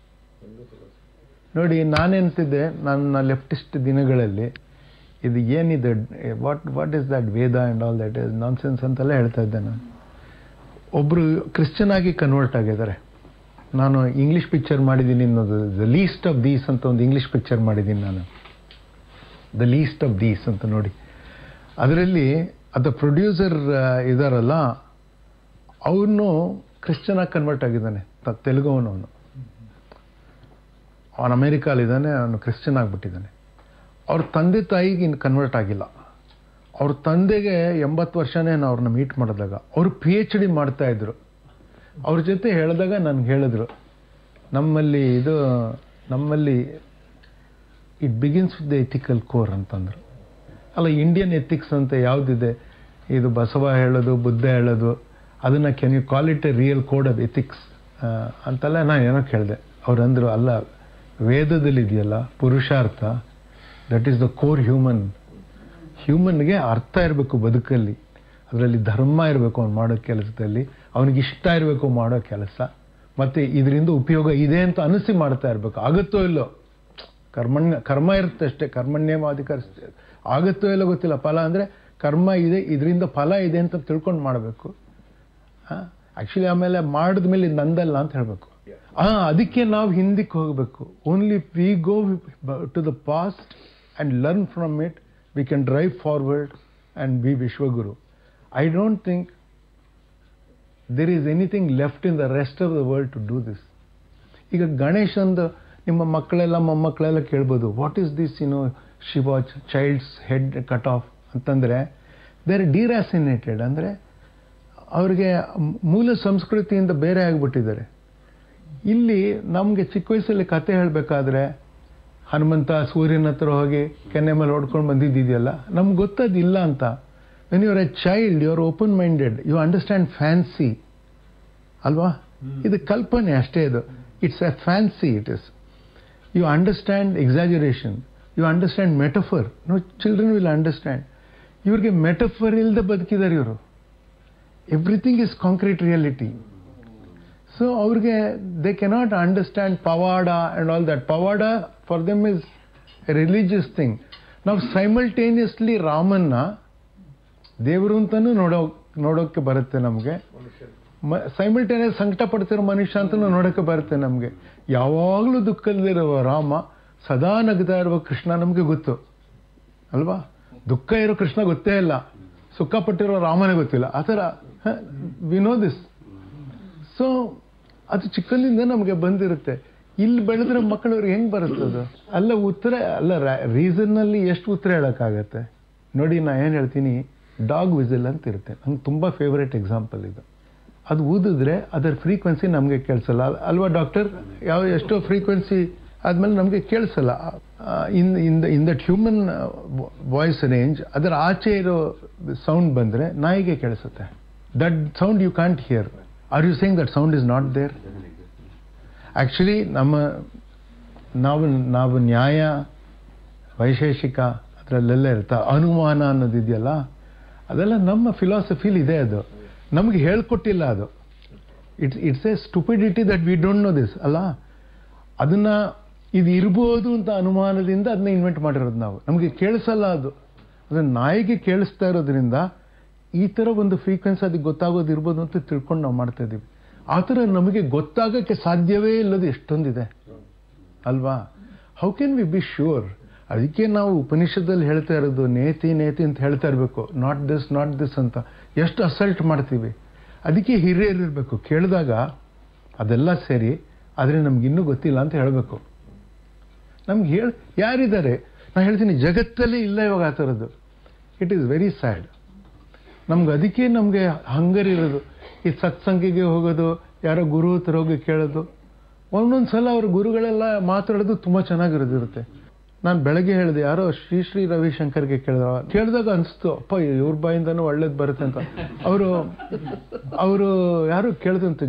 ನೋಡಿ ನಾನೆಂತಿದ್ದೆ ನನ್ನ ಲೆಫ್ಟಿಸ್ಟ್ ದಿನಗಳಲ್ಲಿ ಇದು ಏನಿದೆ what what is that Veda and all that is nonsense ಅಂತೆಲ್ಲ ಹೇಳ್ತಾ ಇದ್ದೆ ನಾನು ಒಬ್ಬರು ಕ್ರಿಶ್ಚಿಯನ್ ಆಗಿ ಕನ್ವರ್ಟ್ ಆಗಿದ್ದಾರೆ ನಾನು ಇಂಗ್ಲೀಷ್ ಪಿಕ್ಚರ್ ಮಾಡಿದ್ದೀನಿ ಅನ್ನೋದು ದ ಲೀಸ್ಟ್ ಆಫ್ ದೀಸ್ ಅಂತ ಒಂದು ಇಂಗ್ಲೀಷ್ ಪಿಕ್ಚರ್ ಮಾಡಿದ್ದೀನಿ ನಾನು ದ ಲೀಸ್ಟ್ ಆಫ್ ದೀಸ್ ಅಂತ ನೋಡಿ ಅದರಲ್ಲಿ ಅದು ಪ್ರೊಡ್ಯೂಸರ್ ಇದಾರಲ್ಲ ಅವನು ಕ್ರಿಶ್ಚಿಯನ್ ಆಗಿ ಕನ್ವರ್ಟ್ ಆಗಿದ್ದಾನೆ ತ- ತೆಲುಗುವನು ಅವನು ಅವನು ಅಮೇರಿಕಾಲಿದ್ದಾನೆ ಅವನು ಕ್ರಿಶ್ಚಿಯನ್ ಆಗಿಬಿಟ್ಟಿದ್ದಾನೆ ಅವ್ರ ತಂದೆ ತಾಯಿಗೆ ಇನ್ನು ಕನ್ವರ್ಟ್ ಆಗಿಲ್ಲ ಅವ್ರ ತಂದೆಗೆ ಎಂಬತ್ತು ವರ್ಷನೇ ನಾನು ಅವ್ರನ್ನ ಮೀಟ್ ಮಾಡಿದಾಗ ಅವರು ಪಿ ಎಚ್ ಡಿ ಮಾಡ್ತಾ ಇದ್ರು ಅವ್ರ ಜೊತೆ ಹೇಳಿದಾಗ ನನಗೆ ಹೇಳಿದ್ರು ನಮ್ಮಲ್ಲಿ ಇದು ನಮ್ಮಲ್ಲಿ it begins with the ethical core ಅಂತಂದ್ರು ಅಲ್ಲ ಇಂಡಿಯನ್ ಎಥಿಕ್ಸ್ ಅಂತ ಯಾವುದಿದೆ ಇದು ಬಸವ ಹೇಳೋದು ಬುದ್ಧ ಹೇಳೋದು ಅದನ್ನು can you call it a real code of ethics ಅಂತೆಲ್ಲ ನಾನು ಏನೋ ಕೇಳಿದೆ ಅವ್ರು ಅಂದರು ಅಲ್ಲ ವೇದದಲ್ಲಿ ಇದೆಯಲ್ಲ ಪುರುಷಾರ್ಥ that is the core human ಹ್ಯೂಮನ್ಗೆ ಅರ್ಥ ಇರಬೇಕು ಬದುಕಲ್ಲಿ ಅದರಲ್ಲಿ ಧರ್ಮ ಇರಬೇಕು ಅವ್ನು ಮಾಡೋ ಕೆಲಸದಲ್ಲಿ ಅವನಿಗೆ ಇಷ್ಟ ಇರಬೇಕು ಮಾಡೋ ಕೆಲಸ ಮತ್ತು ಇದರಿಂದ ಉಪಯೋಗ ಇದೆ ಅಂತ ಅನಿಸಿ ಮಾಡ್ತಾ ಇರಬೇಕು ಆಗುತ್ತೋ ಇಲ್ಲೋ ಕರ್ಮಣ್ಯ ಕರ್ಮ ಇರುತ್ತೆ ಅಷ್ಟೇ ಕರ್ಮಣ್ಯವಾಧಿಕಾರ ಆಗುತ್ತೋ ಇಲ್ಲೋ ಗೊತ್ತಿಲ್ಲ ಫಲ ಅಂದರೆ ಕರ್ಮ ಇದೆ ಇದರಿಂದ ಫಲ ಇದೆ ಅಂತ ತಿಳ್ಕೊಂಡು ಮಾಡಬೇಕು ಆ್ಯಕ್ಚುಲಿ ಆಮೇಲೆ ಮಾಡಿದ ಮೇಲೆ ಇದು ನಂದಲ್ಲ ಅಂತ ಹೇಳಬೇಕು ಹಾಂ ಅದಕ್ಕೆ ನಾವು ಹಿಂದಕ್ಕೆ ಹೋಗಬೇಕು only we go to the past and learn from it we can drive forward and be ವಿಶ್ವಗುರು I don't think there is anything left in the rest of the world to do this ಈಗ ಗಣೇಶಂದು ನಿಮ್ಮ ಮಕ್ಕಳೆಲ್ಲ ಮೊಮ್ಮಕ್ಕಳೆಲ್ಲ ಕೇಳ್ಬೋದು what is this you know she watch child's head cut off ಅಂತಂದರೆ they're deracinated ಅಂದರೆ ಅವ್ರಿಗೆ ಮೂಲ ಸಂಸ್ಕೃತಿಯಿಂದ ಬೇರೆ ಆಗಿಬಿಟ್ಟಿದ್ದಾರೆ ಇಲ್ಲಿ ನಮಗೆ ಚಿಕ್ಕ ವಯಸ್ಸಲ್ಲಿ ಕತೆ ಹೇಳಬೇಕಾದ್ರೆ ಹನುಮಂತ ಸೂರ್ಯನ ಹತ್ರ ಹೋಗಿ ಕೆನ್ನೆ ಮೇಲೆ ಹೊಡ್ಕೊಂಡು ಬಂದಿದ್ದಿದೆಯಲ್ಲ ನಮ್ಗೆ ಗೊತ್ತದಿಲ್ಲ ಅಂತ when you are a child you are open minded you understand fancy ಅಲ್ವಾ ಇದು ಕಲ್ಪನೆ ಅಷ್ಟೇ ಇದು it's a fancy it is you understand exaggeration you understand metaphor no children will understand ಇವ್ರಿಗೆ ಮೆಟಫರ್ ಇಲ್ಲದೆ ಬದುಕಿದ್ದಾರೆ ಇವರು everything is concrete reality so ಅವ್ರಿಗೆ ದೇ ಕೆನಾಟ್ ಅಂಡರ್ಸ್ಟ್ಯಾಂಡ್ ಪವಾಡ ಆ್ಯಂಡ್ ಆಲ್ ದಟ್ ಪವಾಡ for them is a religious thing ನಾವು simultaneously ರಾಮನ್ನ ದೇವರು ಅಂತಲೂ ನೋಡೋ ನೋಡೋಕ್ಕೆ ಬರುತ್ತೆ ನಮಗೆ ಮ ಸೈಮಲ್ಟೇನಿಯಸ್ ಸಂಕಟ ಪಡ್ತಿರೋ ಮನುಷ್ಯ ಅಂತಲೂ ನೋಡೋಕ್ಕೆ ಬರುತ್ತೆ ನಮಗೆ ಯಾವಾಗಲೂ ದುಃಖದಲ್ಲಿರುವ ರಾಮ ಸದಾ ನಗ್ತಾ ಇರುವ ಕೃಷ್ಣ ನಮಗೆ ಗೊತ್ತು ಅಲ್ವಾ ದುಃಖ ಇರೋ ಕೃಷ್ಣ ಗೊತ್ತೇ ಇಲ್ಲ ಸುಖ ಪಟ್ಟಿರೋ ರಾಮನೇ ಗೊತ್ತಿಲ್ಲ ಆ ಥರ ವಿ ನೋ ದಿಸ್ ಸೊ ಅದು ಚಿಕ್ಕಂದಿಂದ ನಮಗೆ ಬಂದಿರುತ್ತೆ ಇಲ್ಲಿ ಬೆಳೆದ್ರೆ ಮಕ್ಕಳವ್ರಿಗೆ ಹೆಂಗೆ ಬರುತ್ತದು ಅಲ್ಲ ಉತ್ತರ ಅಲ್ಲ ರೀಸನ್ನಲ್ಲಿ ಎಷ್ಟು ಉತ್ತರ ಹೇಳೋಕ್ಕಾಗತ್ತೆ ನೋಡಿ ನಾ ಏನು ಹೇಳ್ತೀನಿ ಡಾಗ್ ವಿಸಿಲ್ ಅಂತ ಇರುತ್ತೆ ನಂಗೆ ತುಂಬ ಫೇವ್ರೇಟ್ ಎಕ್ಸಾಂಪಲ್ ಇದು ಅದು ಊದಿದ್ರೆ ಅದರ ಫ್ರೀಕ್ವೆನ್ಸಿ ನಮಗೆ ಕೇಳಿಸಲ್ಲ ಅಲ್ವಾ ಡಾಕ್ಟರ್ ಯಾವ ಎಷ್ಟೋ ಫ್ರೀಕ್ವೆನ್ಸಿ ಆದಮೇಲೆ ನಮಗೆ ಕೇಳಿಸಲ್ಲ in in the in that human voice range ಅದರ ಆಚೆ ಇರೋ ಸೌಂಡ್ ಬಂದರೆ ನಾಯಿಗೆ ಕೇಳಿಸುತ್ತೆ that sound you can't hear are you saying that sound is not there actually ನಮ್ಮ ನಾವು ನಾವು ನ್ಯಾಯ ವೈಶೇಷಿಕ ಅದರಲ್ಲೆಲ್ಲ ಇರ್ತಾ ಅನುಮಾನ ಅನ್ನೋದಿದೆಯಲ್ಲ ಅದೆಲ್ಲ ನಮ್ಮ ಫಿಲಾಸಫಿಲಿ ಇದೆ ಅದು ನಮಗೆ ಹೇಳ್ಕೊಟ್ಟಿಲ್ಲ ಅದು it's it's a stupidity that we don't know this ಅಲ್ಲ ಅದನ್ನು ಇದು ಇರ್ಬೋದು ಅಂತ ಅನುಮಾನದಿಂದ ಅದನ್ನ ಇನ್ವೆಂಟ್ ಮಾಡಿರೋದು ನಾವು ನಮಗೆ ಕೇಳಿಸಲ್ಲ ಅದು ಅದನ್ನು ನಾಯಿಗೆ ಕೇಳಿಸ್ತಾ ಇರೋದ್ರಿಂದ ಈ ಥರ ಒಂದು ಫ್ರೀಕ್ವೆನ್ಸಿ ಅದಕ್ಕೆ ಗೊತ್ತಾಗೋದು ಇರ್ಬೋದು ಅಂತ ತಿಳ್ಕೊಂಡು ನಾವು ಮಾಡ್ತಾ ಇದ್ದೀವಿ ಆ ಥರ ನಮಗೆ ಗೊತ್ತಾಗೋಕ್ಕೆ ಸಾಧ್ಯವೇ ಇಲ್ಲದು ಎಷ್ಟೊಂದಿದೆ ಅಲ್ವಾ how can we be sure ಅದಕ್ಕೆ ನಾವು ಉಪನಿಷದಲ್ಲಿ ಹೇಳ್ತಾ ಇರೋದು ನೇತಿ ನೇತಿ ಅಂತ ಹೇಳ್ತಾ ಇರಬೇಕು ನಾಟ್ ದಿಸ್ ನಾಟ್ ದಿಸ್ ಅಂತ ಎಷ್ಟು ಅಸಲ್ಟ್ ಮಾಡ್ತೀವಿ ಅದಕ್ಕೆ ಹಿರಿಯರಿರಬೇಕು ಕೇಳಿದಾಗ ಅದೆಲ್ಲ ಸೇರಿ ಆದರೆ ನಮ್ಗೆ ಇನ್ನೂ ಗೊತ್ತಿಲ್ಲ ಅಂತ ಹೇಳಬೇಕು ನಮ್ಗೆ ಹೇಳಿ ಯಾರಿದ್ದಾರೆ ನಾನು ಹೇಳ್ತೀನಿ ಜಗತ್ತಲ್ಲೇ ಇಲ್ಲ ಇವಾಗ ಆ ಥರದ್ದು ಇಟ್ ಈಸ್ ವೆರಿ ಸ್ಯಾಡ್ ನಮ್ಗೆ ಅದಕ್ಕೆ ನಮಗೆ ಹಂಗರ್ ಇರೋದು ಈ ಸತ್ಸಂಗಿಗೆ ಹೋಗೋದು ಯಾರೋ ಗುರು ಹತ್ರ ಹೋಗಿ ಕೇಳೋದು ಒಂದೊಂದು ಸಲ ಅವ್ರ ಗುರುಗಳೆಲ್ಲ ಮಾತಾಡೋದು ತುಂಬ ಚೆನ್ನಾಗಿರೋದಿರುತ್ತೆ ನಾನು ಬೆಳಗ್ಗೆ ಹೇಳಿದೆ ಯಾರೋ ಶ್ರೀ ಶ್ರೀ ರವಿಶಂಕರ್ಗೆ ಕೇಳಿದ ಕೇಳಿದಾಗ ಅನಿಸ್ತು ಅಪ್ಪ ಇವ್ರ ಬಾಯಿಂದನೂ ಒಳ್ಳೇದು ಬರುತ್ತೆ ಅಂತ ಅವರು ಅವರು ಯಾರು ಕೇಳಿದಂತೆ